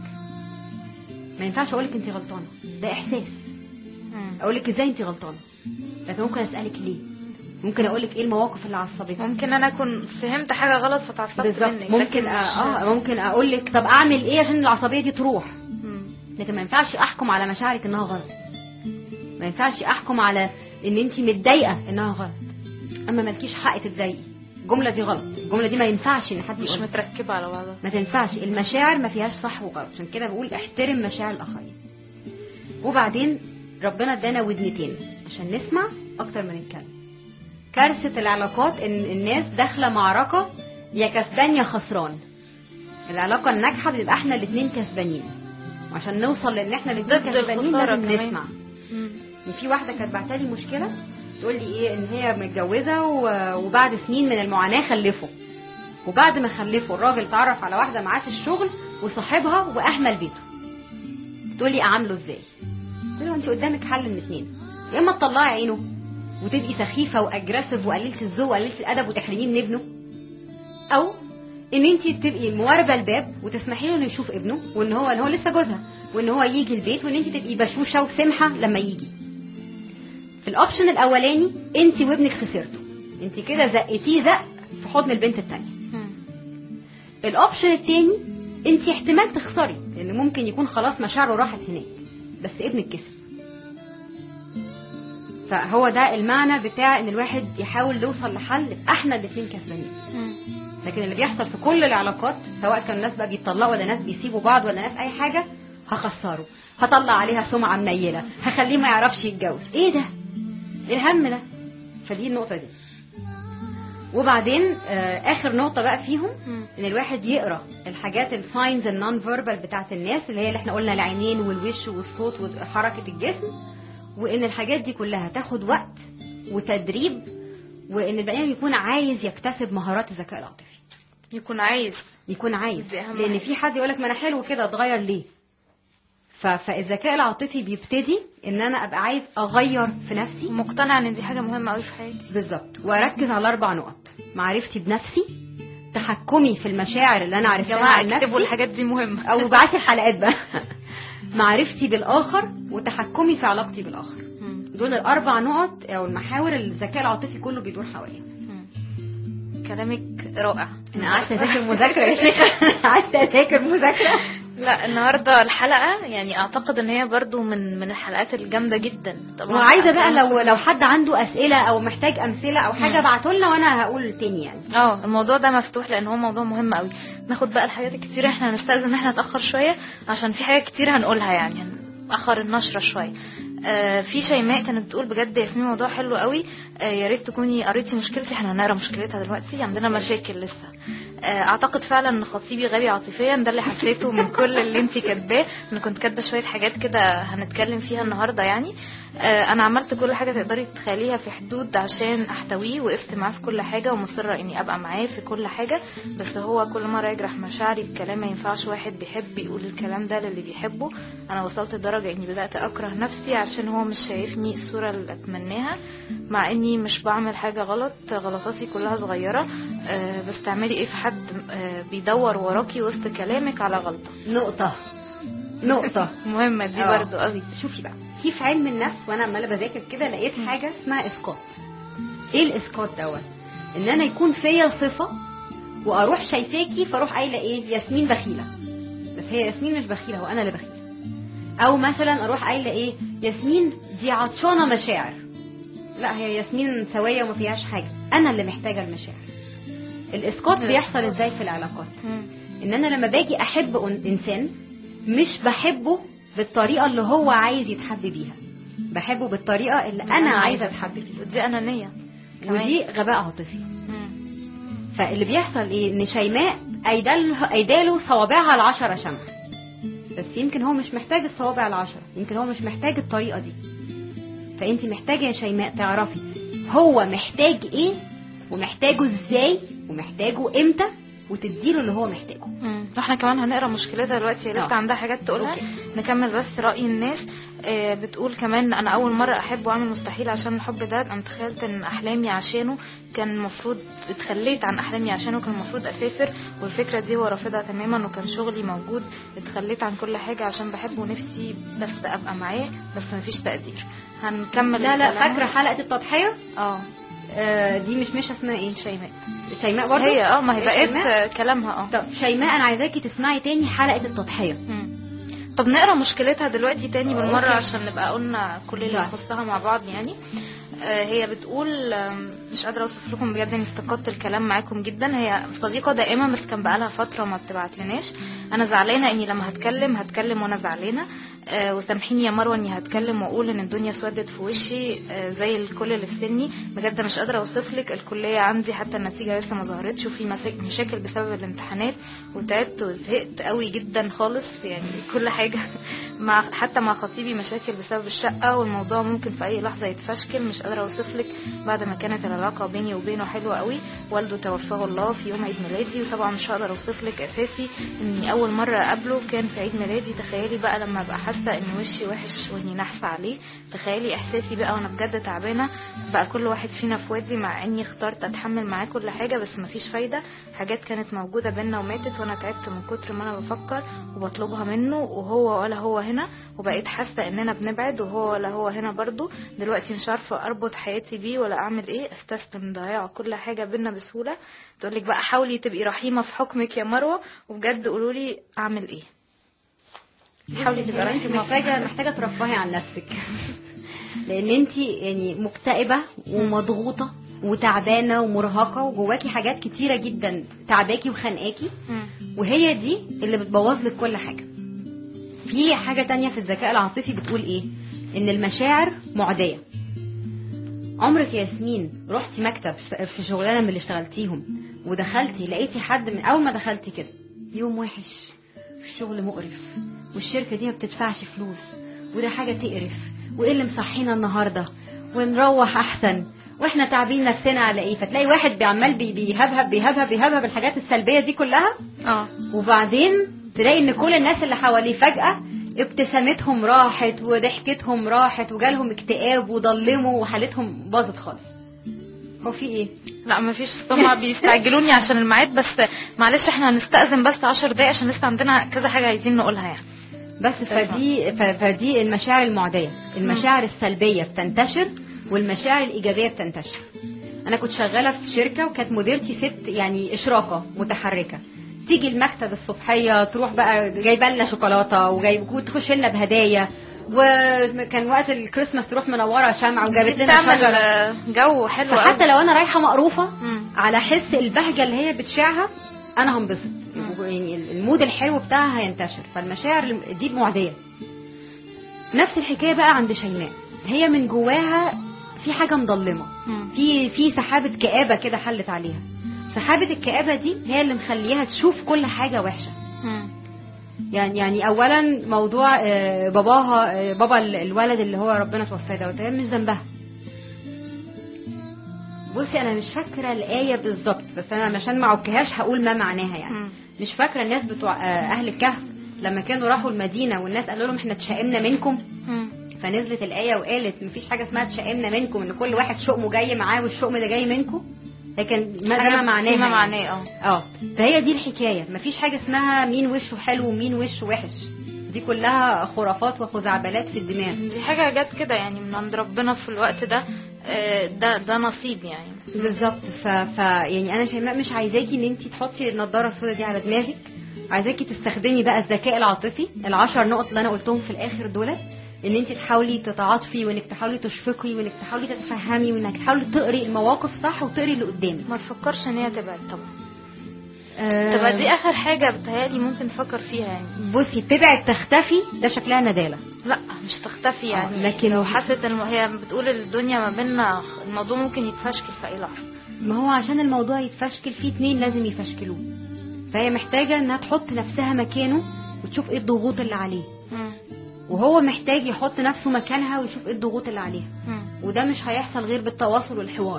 ما ينفعش اقول لك انت غلطانه ده احساس مم. اقول لك ازاي انت غلطانه لكن ممكن اسالك ليه ممكن اقول لك ايه المواقف اللي عصبتك ممكن انا اكون فهمت حاجه غلط فتعصبت بالظبط منك ممكن لكن أ... مش- اه ممكن اقول لك طب اعمل ايه عشان العصبيه دي تروح مم. لكن ما ينفعش احكم على مشاعرك انها غلط ما ينفعش احكم على ان انت متضايقه انها غلط اما مالكيش حق تتضايقي الجمله دي غلط الجمله دي ما ينفعش ان حد مش يقولها متركبه على بعضها ما تنفعش المشاعر ما فيهاش صح وغلط عشان كده بقول احترم مشاعر الاخرين وبعدين ربنا ادانا ودنتين عشان نسمع اكتر من نتكلم كارثه العلاقات ان الناس داخله معركه يا كسبان يا خسران العلاقه الناجحه بيبقى احنا الاثنين كسبانين وعشان نوصل لان احنا الاثنين ضد كسبانين الخسارة لازم كمان. نسمع مم. يعني في واحده كانت بعتلي مشكله تقول لي ايه ان هي متجوزه و- وبعد سنين من المعاناه خلفوا وبعد ما خلفوا الراجل اتعرف على واحده معاه في الشغل وصاحبها واهمل بيته تقول لي اعامله ازاي قلت له انت قدامك حل من اتنين يا اما تطلعي عينه وتبقي سخيفه واجريسيف وقليله الذوق وقليله الادب وتحرميه من ابنه او ان انت تبقي مواربه الباب وتسمحي له انه يشوف ابنه وان هو ان هو لسه جوزها وان هو يجي البيت وان انت تبقي بشوشه وسمحه لما يجي في الاوبشن الاولاني انت وابنك خسرتوا انت كده زقتيه زق في حضن البنت التانية مم. الاوبشن التاني انت احتمال تخسري لان ممكن يكون خلاص مشاعره راحت هناك بس ابنك كسب فهو ده المعنى بتاع ان الواحد يحاول يوصل لحل يبقى احنا الاتنين كسبانين مم. لكن اللي بيحصل في كل العلاقات سواء كان الناس بقى بيتطلقوا ولا ناس بيسيبوا بعض ولا ناس اي حاجه هخسره هطلع عليها سمعه منيله هخليه ما يعرفش يتجوز ايه ده ايه الهم ده فدي النقطه دي وبعدين آه اخر نقطه بقى فيهم مم. ان الواحد يقرا الحاجات الساينز النون فيربال بتاعت الناس اللي هي اللي احنا قلنا العينين والوش والصوت وحركه الجسم وان الحاجات دي كلها تاخد وقت وتدريب وان البني ادم يكون عايز يكتسب مهارات الذكاء العاطفي يكون عايز يكون عايز دي أهم لان حاجة. في حد يقول لك ما انا حلو كده اتغير ليه ف- فالذكاء العاطفي بيبتدي ان انا ابقى عايز اغير في نفسي مقتنع ان دي حاجه مهمه قوي في حياتي بالظبط واركز على اربع نقط معرفتي بنفسي تحكمي في المشاعر اللي انا يا عرفتها جماعه عن اكتبوا نفسي الحاجات دي مهمه او ابعتي الحلقات بقى معرفتي بالاخر وتحكمي في علاقتي بالاخر مم. دول الاربع نقط او المحاور اللي الذكاء العاطفي كله بيدور حواليها مم. كلامك رائع انا قعدت اذاكر مذاكره يا شيخ قعدت اذاكر مذاكره لا النهارده الحلقه يعني اعتقد ان هي برضو من من الحلقات الجامده جدا طبعا وعايزه بقى لو لو حد عنده اسئله او محتاج امثله او حاجه ابعتوا لنا وانا هقول تاني يعني اه الموضوع ده مفتوح لان هو موضوع مهم قوي ناخد بقى الحاجات الكتيره احنا هنستاذن ان احنا نتاخر شويه عشان في حاجات كتير هنقولها يعني هنأخر النشره شويه آه في شيماء كانت بتقول بجد يا ياسمين موضوع حلو قوي آه يا ريت تكوني قريتي مشكلتي احنا هنقرا مشكلتها دلوقتي عندنا مشاكل لسه آه اعتقد فعلا ان خطيبي غبي عاطفيا ده اللي حسيته من كل اللي انت كاتباه انا كنت كاتبه شويه حاجات كده هنتكلم فيها النهارده يعني آه انا عملت كل حاجه تقدري تتخيليها في حدود عشان احتويه وقفت معاه في كل حاجه ومصره اني ابقى معاه في كل حاجه بس هو كل مره يجرح مشاعري بكلام ما ينفعش واحد بيحب يقول الكلام ده للي بيحبه انا وصلت لدرجه اني بدات اكره نفسي عشان هو مش شايفني الصوره اللي اتمناها مع اني مش بعمل حاجه غلط غلطاتي كلها صغيره آه بس تعملي ايه في حد آه بيدور وراكي وسط كلامك على غلطه نقطه نقطه مهمه دي آه. برضو قوي شوفي بقى في في علم النفس وانا عماله بذاكر كده لقيت حاجه اسمها اسقاط ايه الاسقاط دوت ان انا يكون فيا صفه واروح شايفاكي فاروح قايله ايه ياسمين بخيله بس هي ياسمين مش بخيله هو انا اللي بخيله او مثلا اروح قايله ايه ياسمين دي عطشانه مشاعر لا هي ياسمين سويه وما فيهاش حاجه انا اللي محتاجه المشاعر الاسقاط بيحصل ازاي في العلاقات مم. ان انا لما باجي احب أن- انسان مش بحبه بالطريقه اللي هو عايز يتحب بيها بحبه بالطريقه اللي انا عايزه اتحب بيها ودي انانيه كمان. ودي غباء عاطفي مم. فاللي بيحصل ايه ان شيماء ايداله ايداله صوابعها العشرة شمع بس يمكن هو مش محتاج الصوابع العشرة يمكن هو مش محتاج الطريقة دي فانت محتاجة يا شيماء تعرفي هو محتاج ايه ومحتاجه ازاي ومحتاجه امتى وتديله اللي هو محتاجه مم. واحنا كمان هنقرا مشكلتها دلوقتي هي لسه آه. عندها حاجات تقولها أوكي. نكمل بس راي الناس آه، بتقول كمان انا اول مره احب واعمل مستحيل عشان الحب ده انا تخيلت ان احلامي عشانه كان المفروض اتخليت عن احلامي عشانه كان المفروض اسافر والفكره دي هو رافضها تماما وكان شغلي موجود اتخليت عن كل حاجه عشان بحبه ونفسي بس ابقى معاه بس مفيش تقدير هنكمل لا لا الكلام. فاكرة حلقة التضحية اه آه دي مش مش اسمها ايه شيماء شيماء برضه هي اه ما هي إيه بقت شيماء؟ آه، كلامها اه طب شيماء انا عايزاكي تسمعي تاني حلقة التضحية مم. طب نقرا مشكلتها دلوقتي تاني بالمره أوكي. عشان نبقى قلنا كل اللي طيب. يخصها مع بعض يعني آه، هي بتقول آم، مش قادره اوصف لكم بجد اني افتقدت الكلام معاكم جدا هي صديقه دائمه بس كان بقالها فتره ما بتبعت لناش انا زعلانه اني لما هتكلم هتكلم وانا زعلانه آه، وسامحيني يا مروه اني هتكلم واقول ان الدنيا اسودت في وشي آه، زي الكل اللي في سني بجد مش قادره اوصف لك الكليه عندي حتى النتيجه لسه ما ظهرتش وفي مسا- مشاكل بسبب الامتحانات وتعبت وزهقت قوي جدا خالص يعني كل حاجه مع حتى مع خطيبي مشاكل بسبب الشقه والموضوع ممكن في اي لحظه يتفشكل مش قادره اوصف لك بعد ما كانت العلاقه بيني وبينه حلوه قوي والده توفاه الله في يوم عيد ميلادي وطبعا مش هقدر اوصف لك اساسي اني اول مره اقابله كان في عيد ميلادي تخيلي بقى لما ابقى حاسه ان وشي وحش واني نحسه عليه تخيلي احساسي بقى وانا بجد تعبانه بقى كل واحد فينا في وادي مع اني اخترت اتحمل معاه كل حاجه بس مفيش فايده حاجات كانت موجوده بينا وماتت وانا تعبت من كتر ما انا بفكر وبطلبها منه وهو ولا هو هنا وبقيت حاسه اننا بنبعد وهو ولا هو هنا برضو دلوقتي مش عارفه اربط حياتي بيه ولا اعمل ايه استسلم ضياع كل حاجه بينا بسهوله تقولك بقى حاولي تبقي رحيمه في حكمك يا مروه وبجد قولوا لي اعمل ايه حاولي تبقى انت رحيمه محتاجه محتاجه ترفهي عن نفسك لان انت يعني مكتئبه ومضغوطه وتعبانه ومرهقه وجواكي حاجات كتيره جدا تعباكي وخانقاكي مم. وهي دي اللي بتبوظ لك كل حاجه في حاجه تانية في الذكاء العاطفي بتقول ايه ان المشاعر معديه عمرك يا ياسمين رحتي مكتب في شغلانه من اللي اشتغلتيهم ودخلتي لقيتي حد من اول ما دخلتي كده يوم وحش الشغل مقرف والشركه دي ما بتدفعش فلوس وده حاجه تقرف وايه اللي مصحينا النهارده ونروح احسن واحنا تعبين نفسنا على ايه فتلاقي واحد بيعمل بي- بيهبهب بيهبهب بيهبهب الحاجات السلبيه دي كلها اه وبعدين تلاقي ان كل الناس اللي حواليه فجأة ابتسامتهم راحت وضحكتهم راحت وجالهم اكتئاب وضلموا وحالتهم باظت خالص هو في ايه؟ لا مفيش هم بيستعجلوني عشان الميعاد بس معلش احنا هنستأذن بس 10 دقايق عشان لسه عندنا كذا حاجة عايزين نقولها يعني بس فدي ف- فدي المشاعر المعدية المشاعر السلبية بتنتشر والمشاعر الإيجابية بتنتشر أنا كنت شغالة في شركة وكانت مديرتي ست يعني إشراقة متحركة تيجي المكتب الصبحية تروح بقى جايبه لنا شوكولاتة وجايب وتخش لنا بهدايا وكان وقت الكريسماس تروح منوره شمعة وجابت لنا بتعمل شجرة آه، جو حلو قوي. فحتى لو انا رايحه مقروفه مم. على حس البهجه اللي هي بتشعها انا هنبسط يعني المود الحلو بتاعها هينتشر فالمشاعر دي معديه نفس الحكايه بقى عند شيماء هي من جواها في حاجه مضلمه مم. في في سحابه كآبه كده حلت عليها سحابه الكآبه دي هي اللي مخليها تشوف كل حاجه وحشه مم. يعني يعني اولا موضوع آه، باباها آه، بابا ال- الولد اللي هو ربنا توفاه دوت هي مش ذنبها بصي انا مش فاكره الايه بالظبط بس انا عشان ما اعكهاش هقول ما معناها يعني مم. مش فاكره الناس بتوع آه، اهل الكهف لما كانوا راحوا المدينه والناس قالوا لهم احنا اتشائمنا منكم مم. فنزلت الايه وقالت مفيش حاجه اسمها اتشائمنا منكم ان كل واحد شؤمه جاي معاه والشؤم ده جاي منكم لكن ما ده ما معناها فيما يعني. معناه اه اه فهي دي الحكايه مفيش حاجه اسمها مين وشه حلو ومين وشه وحش دي كلها خرافات وخزعبلات في الدماغ دي حاجة جت كده يعني من عند ربنا في الوقت ده آه، ده ده نصيب يعني بالظبط ف... ف يعني انا شيماء مش عايزاكي ان انت تحطي النضاره السوداء دي على دماغك عايزاكي تستخدمي بقى الذكاء العاطفي العشر نقط اللي انا قلتهم في الاخر دول ان انت تحاولي تتعاطفي وانك تحاولي تشفقي وانك تحاولي تتفهمي وانك تحاولي تقري المواقف صح وتقري اللي قدامك ما تفكرش ان هي تبعد طبعا آه، تبقى دي اخر حاجة بتهيألي ممكن تفكر فيها يعني بصي تبعد تختفي ده شكلها ندالة لا مش تختفي يعني لكن- لو حست الم... هي بتقول الدنيا ما بيننا الموضوع ممكن يتفشكل في اي لحظة ما هو عشان الموضوع يتفشكل فيه اتنين لازم يفشكلوه فهي محتاجة انها تحط نفسها مكانه وتشوف ايه الضغوط اللي عليه مم. وهو محتاج يحط نفسه مكانها ويشوف ايه الضغوط اللي عليها مم. وده مش هيحصل غير بالتواصل والحوار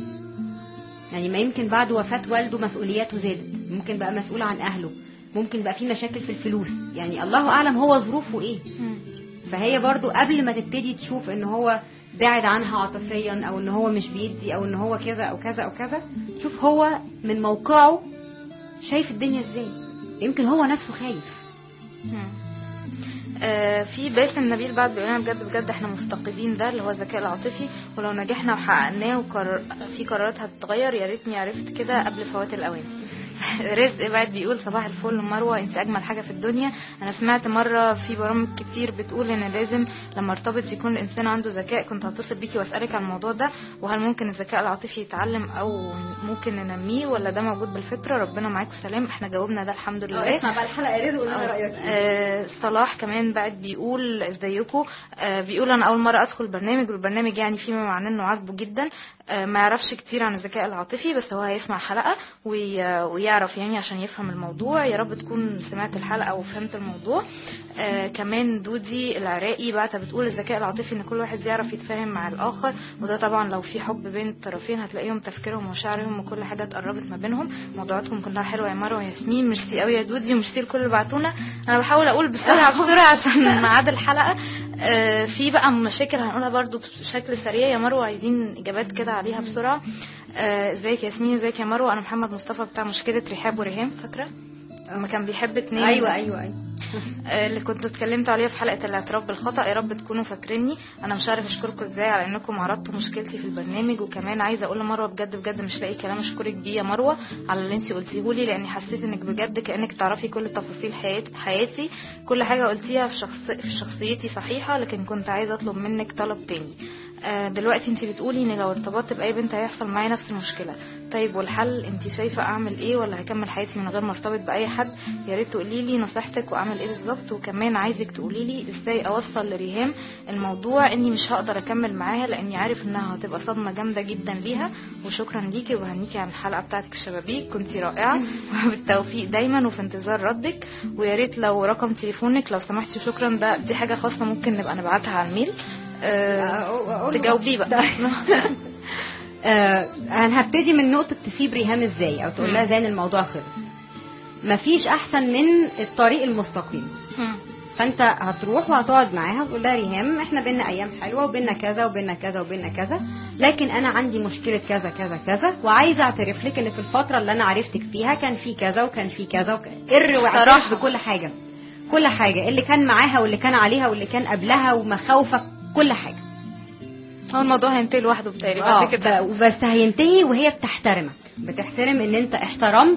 يعني ما يمكن بعد وفاة والده مسؤولياته زادت ممكن بقى مسؤول عن اهله ممكن بقى في مشاكل في الفلوس يعني الله اعلم هو ظروفه ايه مم. فهي برضو قبل ما تبتدي تشوف ان هو بعد عنها عاطفيا او ان هو مش بيدي او ان هو كذا او كذا او كذا شوف هو من موقعه شايف الدنيا ازاي يمكن هو نفسه خايف مم. آه، في باسم نبيل بعد بيقول لنا بجد بجد احنا مفتقدين ده اللي هو الذكاء العاطفي ولو نجحنا وحققناه وقرر في قرارات هتتغير يا ريتني عرفت كده قبل فوات الاوان رزق بعد بيقول صباح الفل مروه انت اجمل حاجه في الدنيا انا سمعت مره في برامج كتير بتقول ان لازم لما ارتبط يكون الانسان عنده ذكاء كنت هتصل بيكي واسالك عن الموضوع ده وهل ممكن الذكاء العاطفي يتعلم او ممكن ننميه ولا ده موجود بالفطره ربنا معاكم سلام احنا جاوبنا ده الحمد لله اسمع بقى الحلقه رزق وقول لنا رايك آه، صلاح كمان بعد بيقول ازيكم آه، بيقول انا اول مره ادخل برنامج والبرنامج يعني فيما معناه انه عاجبه جدا آه، ما يعرفش كتير عن الذكاء العاطفي بس هو هيسمع حلقه وي- ويعرف يعني عشان يفهم الموضوع يا رب تكون سمعت الحلقه وفهمت الموضوع آه، كمان دودي العراقي بعتها بتقول الذكاء العاطفي ان كل واحد يعرف يتفاهم مع الاخر وده طبعا لو في حب بين الطرفين هتلاقيهم تفكيرهم ومشاعرهم وكل حاجه اتقربت ما بينهم موضوعاتكم كلها حلوه يا مروه وياسمين ميرسي قوي يا دودي وميرسي لكل اللي بعتونا انا بحاول اقول بسرعه بسرعه عشان ميعاد الحلقه آه، في بقى مشاكل هنقولها برضو بشكل سريع يا مروه عايزين اجابات كده عليها بسرعه آه، ازيك يا ياسمين ازيك يا مروه انا محمد مصطفى بتاع مشكله رحاب وريهام فاكره لما كان بيحب اتنين ايوه ايوه ايوه آه، اللي كنت اتكلمت عليها في حلقه الاعتراف بالخطا يا رب تكونوا فاكريني انا مش عارف اشكركم ازاي على انكم عرضتوا مشكلتي في البرنامج وكمان عايزه اقول لمروه بجد بجد مش لاقي كلام اشكرك بيه يا مروه على اللي انت قلتيه لي لاني حسيت انك بجد كانك تعرفي كل تفاصيل حياتي حياتي كل حاجه قلتيها في شخص في شخصيتي صحيحه لكن كنت عايزه اطلب منك طلب تاني آه، دلوقتي انت بتقولي ان لو ارتبطت باي بنت هيحصل معايا نفس المشكله طيب والحل انت شايفه اعمل ايه ولا هكمل حياتي من غير ما ارتبط باي حد يا ريت تقولي لي نصيحتك واعمل ايه بالظبط وكمان عايزك تقولي لي ازاي اوصل لريهام الموضوع اني مش هقدر اكمل معاها لاني عارف انها هتبقى صدمه جامده جدا ليها وشكرا ليكي وبهنيكي عن الحلقه بتاعتك الشبابيك كنتي رائعه وبالتوفيق دايما وفي انتظار ردك ويا ريت لو رقم تليفونك لو سمحتي شكرا ده دي حاجه خاصه ممكن نبقى نبعتها على الميل آه، تجاوبيه بقى آه، انا هبتدي من نقطه تسيب ريهام ازاي او تقول لها مم. ازاي إن الموضوع خلص مفيش احسن من الطريق المستقيم مم. فانت هتروح وهتقعد معاها وتقول لها ريهام احنا بينا ايام حلوه وبينا كذا وبينا كذا وبينا كذا لكن انا عندي مشكله كذا كذا كذا وعايزه اعترف لك ان في الفتره اللي انا عرفتك فيها كان في كذا وكان في كذا وكان ار واعترف صراحة. بكل حاجه كل حاجه اللي كان معاها واللي كان عليها واللي كان قبلها ومخاوفك كل حاجه هو الموضوع هينتهي لوحده بتهيألي اه بعد كده ب- بس هينتهي وهي بتحترمك بتحترم ان انت احترمت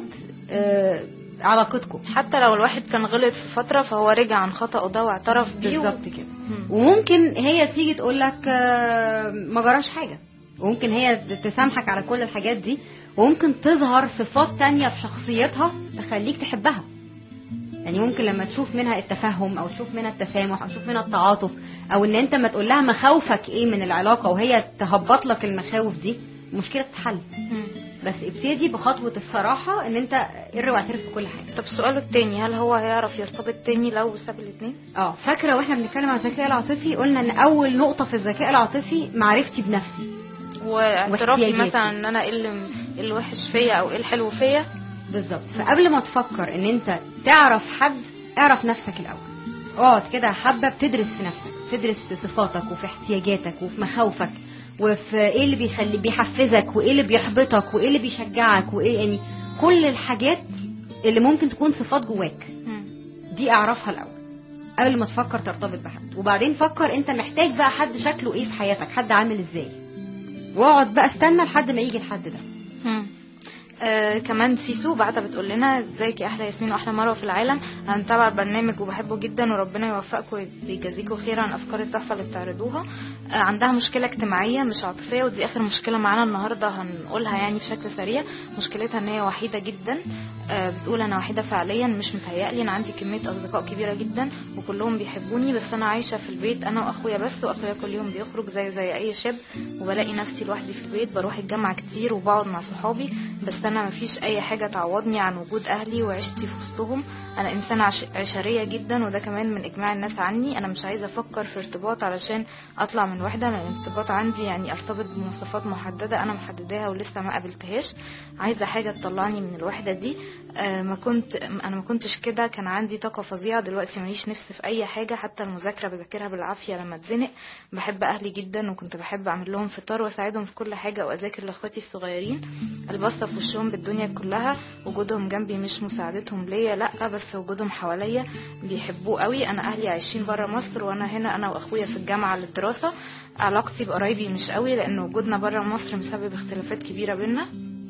آه علاقتكم حتى لو الواحد كان غلط في فترة فهو رجع عن خطأه ده واعترف بيه و- بالظبط كده مم. وممكن هي تيجي تقول لك آه، ما جراش حاجه وممكن هي تسامحك على كل الحاجات دي وممكن تظهر صفات تانية في شخصيتها تخليك تحبها يعني ممكن لما تشوف منها التفهم او تشوف منها التسامح او تشوف منها التعاطف او ان انت ما تقول لها مخاوفك ايه من العلاقه وهي تهبط لك المخاوف دي المشكله تتحل مم. بس ابتدي بخطوه الصراحه ان انت ار واعترف بكل حاجه طب سؤاله التاني هل هو هيعرف يرتبط تاني لو ساب الاتنين؟ اه فاكره واحنا بنتكلم عن الذكاء العاطفي قلنا ان اول نقطه في الذكاء العاطفي معرفتي بنفسي واعترافي واحتياجاتي. مثلا ان انا ايه اللي إيه اللي وحش فيا او ايه الحلو فيا بالظبط فقبل ما تفكر ان انت تعرف حد اعرف نفسك الاول اقعد كده حبه بتدرس في نفسك تدرس في صفاتك وفي احتياجاتك وفي مخاوفك وفي ايه اللي بيخلي بيحفزك وايه اللي بيحبطك وايه اللي بيشجعك وايه يعني كل الحاجات اللي ممكن تكون صفات جواك مم. دي اعرفها الاول قبل ما تفكر ترتبط بحد وبعدين فكر انت محتاج بقى حد شكله ايه في حياتك حد عامل ازاي واقعد بقى استنى لحد ما يجي الحد ده مم. آه كمان سيسو بعتها بتقول لنا ازيك يا احلى ياسمين واحلى مروه في العالم انا متابعه البرنامج وبحبه جدا وربنا يوفقكم ويجازيكم خير عن افكار التحفه اللي بتعرضوها آه عندها مشكله اجتماعيه مش عاطفيه ودي اخر مشكله معانا النهارده هنقولها يعني بشكل سريع مشكلتها ان هي وحيده جدا آه بتقول انا وحيده فعليا مش متهيألي انا عندي كميه اصدقاء كبيره جدا وكلهم بيحبوني بس انا عايشه في البيت انا واخويا بس واخويا كل يوم بيخرج زي زي اي شاب وبلاقي نفسي لوحدي في البيت بروح الجامعه كتير وبقعد مع صحابي بس انا مفيش اي حاجه تعوضني عن وجود اهلي وعشتي في وسطهم انا انسانه عش... عشريه جدا وده كمان من اجماع الناس عني انا مش عايزه افكر في ارتباط علشان اطلع من وحده انا الارتباط عندي يعني ارتبط بمواصفات محدده انا محدداها ولسه ما قابلتهاش عايزه حاجه تطلعني من الوحده دي آه ما كنت انا ما كنتش كده كان عندي طاقه فظيعه دلوقتي ماليش نفس في اي حاجه حتى المذاكره بذاكرها بالعافيه لما اتزنق بحب اهلي جدا وكنت بحب اعمل لهم فطار واساعدهم في كل حاجه واذاكر لاخواتي الصغيرين البسطه في وشهم بالدنيا كلها وجودهم جنبي مش مساعدتهم ليا لا بس وجودهم حواليا بيحبوه قوي انا اهلي عايشين بره مصر وانا هنا انا واخويا في الجامعه للدراسه علاقتي بقرايبي مش قوي لان وجودنا بره مصر مسبب اختلافات كبيره بينا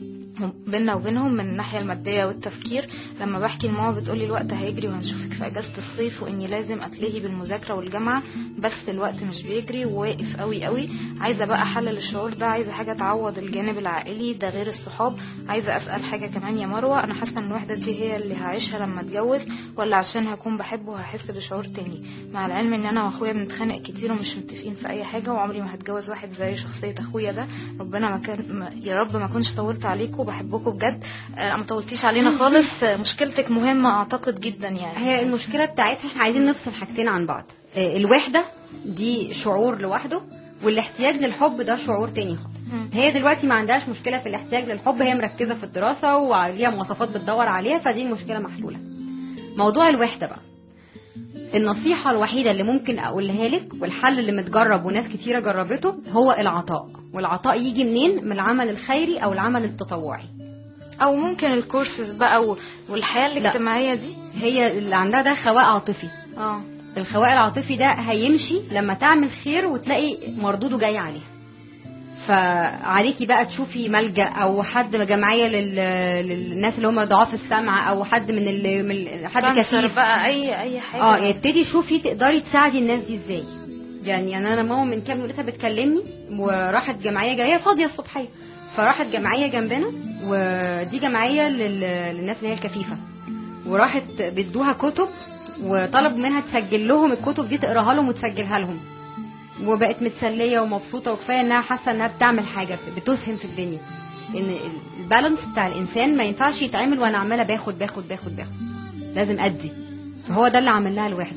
بيننا وبينهم من الناحيه الماديه والتفكير لما بحكي لماما بتقولي الوقت هيجري وهنشوفك في اجازه الصيف واني لازم اتلهي بالمذاكره والجامعه بس الوقت مش بيجري وواقف قوي قوي عايزه بقى احلل الشعور ده عايزه حاجه تعوض الجانب العائلي ده غير الصحاب عايزه اسال حاجه كمان يا مروه انا حاسه ان الوحده دي هي اللي هعيشها لما اتجوز ولا عشان هكون بحبه هحس بشعور تاني مع العلم ان انا واخويا بنتخانق كتير ومش متفقين في اي حاجه وعمري ما هتجوز واحد زي شخصيه اخويا ده ربنا ما كان ما- يا رب ما كنتش طولت عليكم بحبكم بجد آه، ما طولتيش علينا خالص آه، مشكلتك مهمه اعتقد جدا يعني هي المشكله بتاعتها احنا عايزين نفصل حاجتين عن بعض آه، الوحده دي شعور لوحده والاحتياج للحب ده شعور تاني خالص مم. هي دلوقتي ما عندهاش مشكله في الاحتياج للحب هي مركزه في الدراسه وعليها مواصفات بتدور عليها فدي المشكله محلوله موضوع الوحده بقى النصيحة الوحيدة اللي ممكن أقولها لك والحل اللي متجرب وناس كتيرة جربته هو العطاء والعطاء يجي منين من العمل الخيري أو العمل التطوعي او ممكن الكورسز بقى و- والحياه الاجتماعيه دي هي اللي عندها ده خواء عاطفي اه الخواء العاطفي ده هيمشي لما تعمل خير وتلاقي مردوده جاي عليها فعليكي بقى تشوفي ملجأ او حد جمعيه لل... للناس اللي هم ضعاف السمع او حد من ال... من حد كانسر كفيف بقى اي اي حاجه اه يبتدي شوفي تقدري تساعدي الناس دي ازاي يعني يعني انا ماما من كام يوم لسه بتكلمني وراحت جمعيه جايه فاضيه الصبحيه فراحت جمعيه جنبنا ودي جمعيه لل... للناس اللي هي الكفيفه وراحت بيدوها كتب وطلبوا منها تسجل لهم الكتب دي تقراها لهم وتسجلها لهم وبقت متسليه ومبسوطه وكفايه انها حاسه انها بتعمل حاجه بتسهم في الدنيا ان البالانس بتاع الانسان ما ينفعش يتعمل وانا عماله باخد باخد باخد باخد لازم ادي فهو ده اللي عمل لها الوحده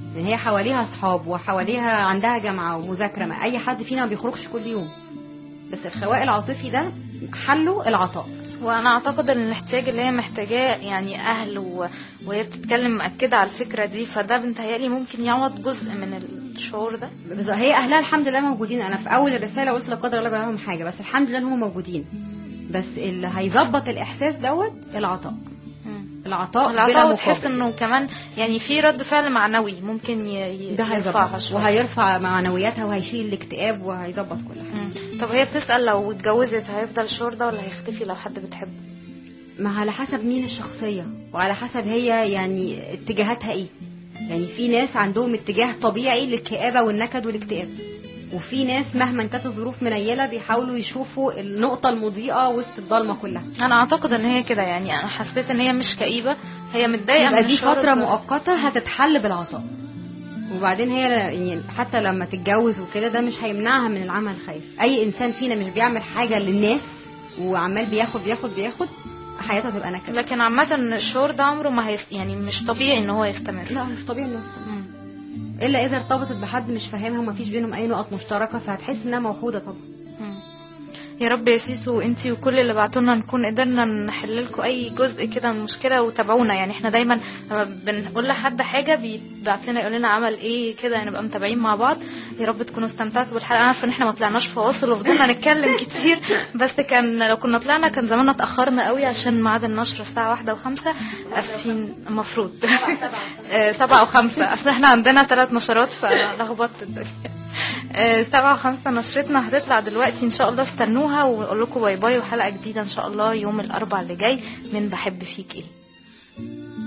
يعني هي حواليها اصحاب وحواليها عندها جامعه ومذاكره ما اي حد فينا ما بيخرجش كل يوم بس الخواء العاطفي ده حله العطاء وانا اعتقد ان الاحتياج اللي هي محتاجاه يعني اهل و... وهي بتتكلم مأكدة على الفكرة دي فده بنتهيألي ممكن يعوض جزء من الشعور ده بس هي اهلها الحمد لله موجودين انا في اول الرساله قلت لا قدر الله جرى لهم حاجه بس الحمد لله ان هم موجودين بس اللي هيظبط الاحساس دوت العطاء مم. العطاء بلا العطاء وتحس مقابل انه كمان يعني في رد فعل معنوي ممكن ي... ي- ده يرفعها هيظبط شوية وهيرفع معنوياتها وهيشيل الاكتئاب وهيظبط كل حاجه مم. طب هي بتسأل لو اتجوزت هيفضل الشعور ده ولا هيختفي لو حد بتحبه ما على حسب مين الشخصية وعلى حسب هي يعني اتجاهاتها ايه يعني في ناس عندهم اتجاه طبيعي للكآبة والنكد والاكتئاب وفي ناس مهما كانت الظروف منيلة بيحاولوا يشوفوا النقطة المضيئة وسط الضلمة كلها انا اعتقد ان هي كده يعني انا حسيت ان هي مش كئيبة هي متضايقة يبقى من دي الشعور فترة ده. مؤقتة هتتحل بالعطاء وبعدين هي يعني حتى لما تتجوز وكده ده مش هيمنعها من العمل الخير اي انسان فينا مش بيعمل حاجة للناس وعمال بياخد بياخد بياخد حياته تبقى نكد لكن عامة الشعور ده عمره ما هيست... يعني مش طبيعي ان هو يستمر لا مش طبيعي الناس مم. الا اذا ارتبطت بحد مش فاهمها ومفيش بينهم اي نقط مشتركه فهتحس انها موحوده طبعا مم. يا رب يا سيسو انتي وكل اللي بعتونا نكون قدرنا نحل لكم اي جزء كده من المشكله وتابعونا يعني احنا دايما لما بنقول لحد حاجه بيبعت لنا يقول لنا عمل ايه كده نبقى متابعين مع بعض يا رب تكونوا استمتعتوا بالحلقه انا عارفه ان احنا ما طلعناش فواصل وفضلنا نتكلم كتير بس كان لو كنا طلعنا كان زماننا اتاخرنا قوي عشان ميعاد النشر الساعه واحدة وخمسة اسفين المفروض آه، سبعة وخمسة اصل احنا عندنا ثلاث نشرات فلخبطت الدنيا آه، سبعة وخمسة نشرتنا هتطلع دلوقتي ان شاء الله استنوها ونقول لكم باي باي وحلقة جديدة ان شاء الله يوم الاربع اللي جاي من بحب فيك ايه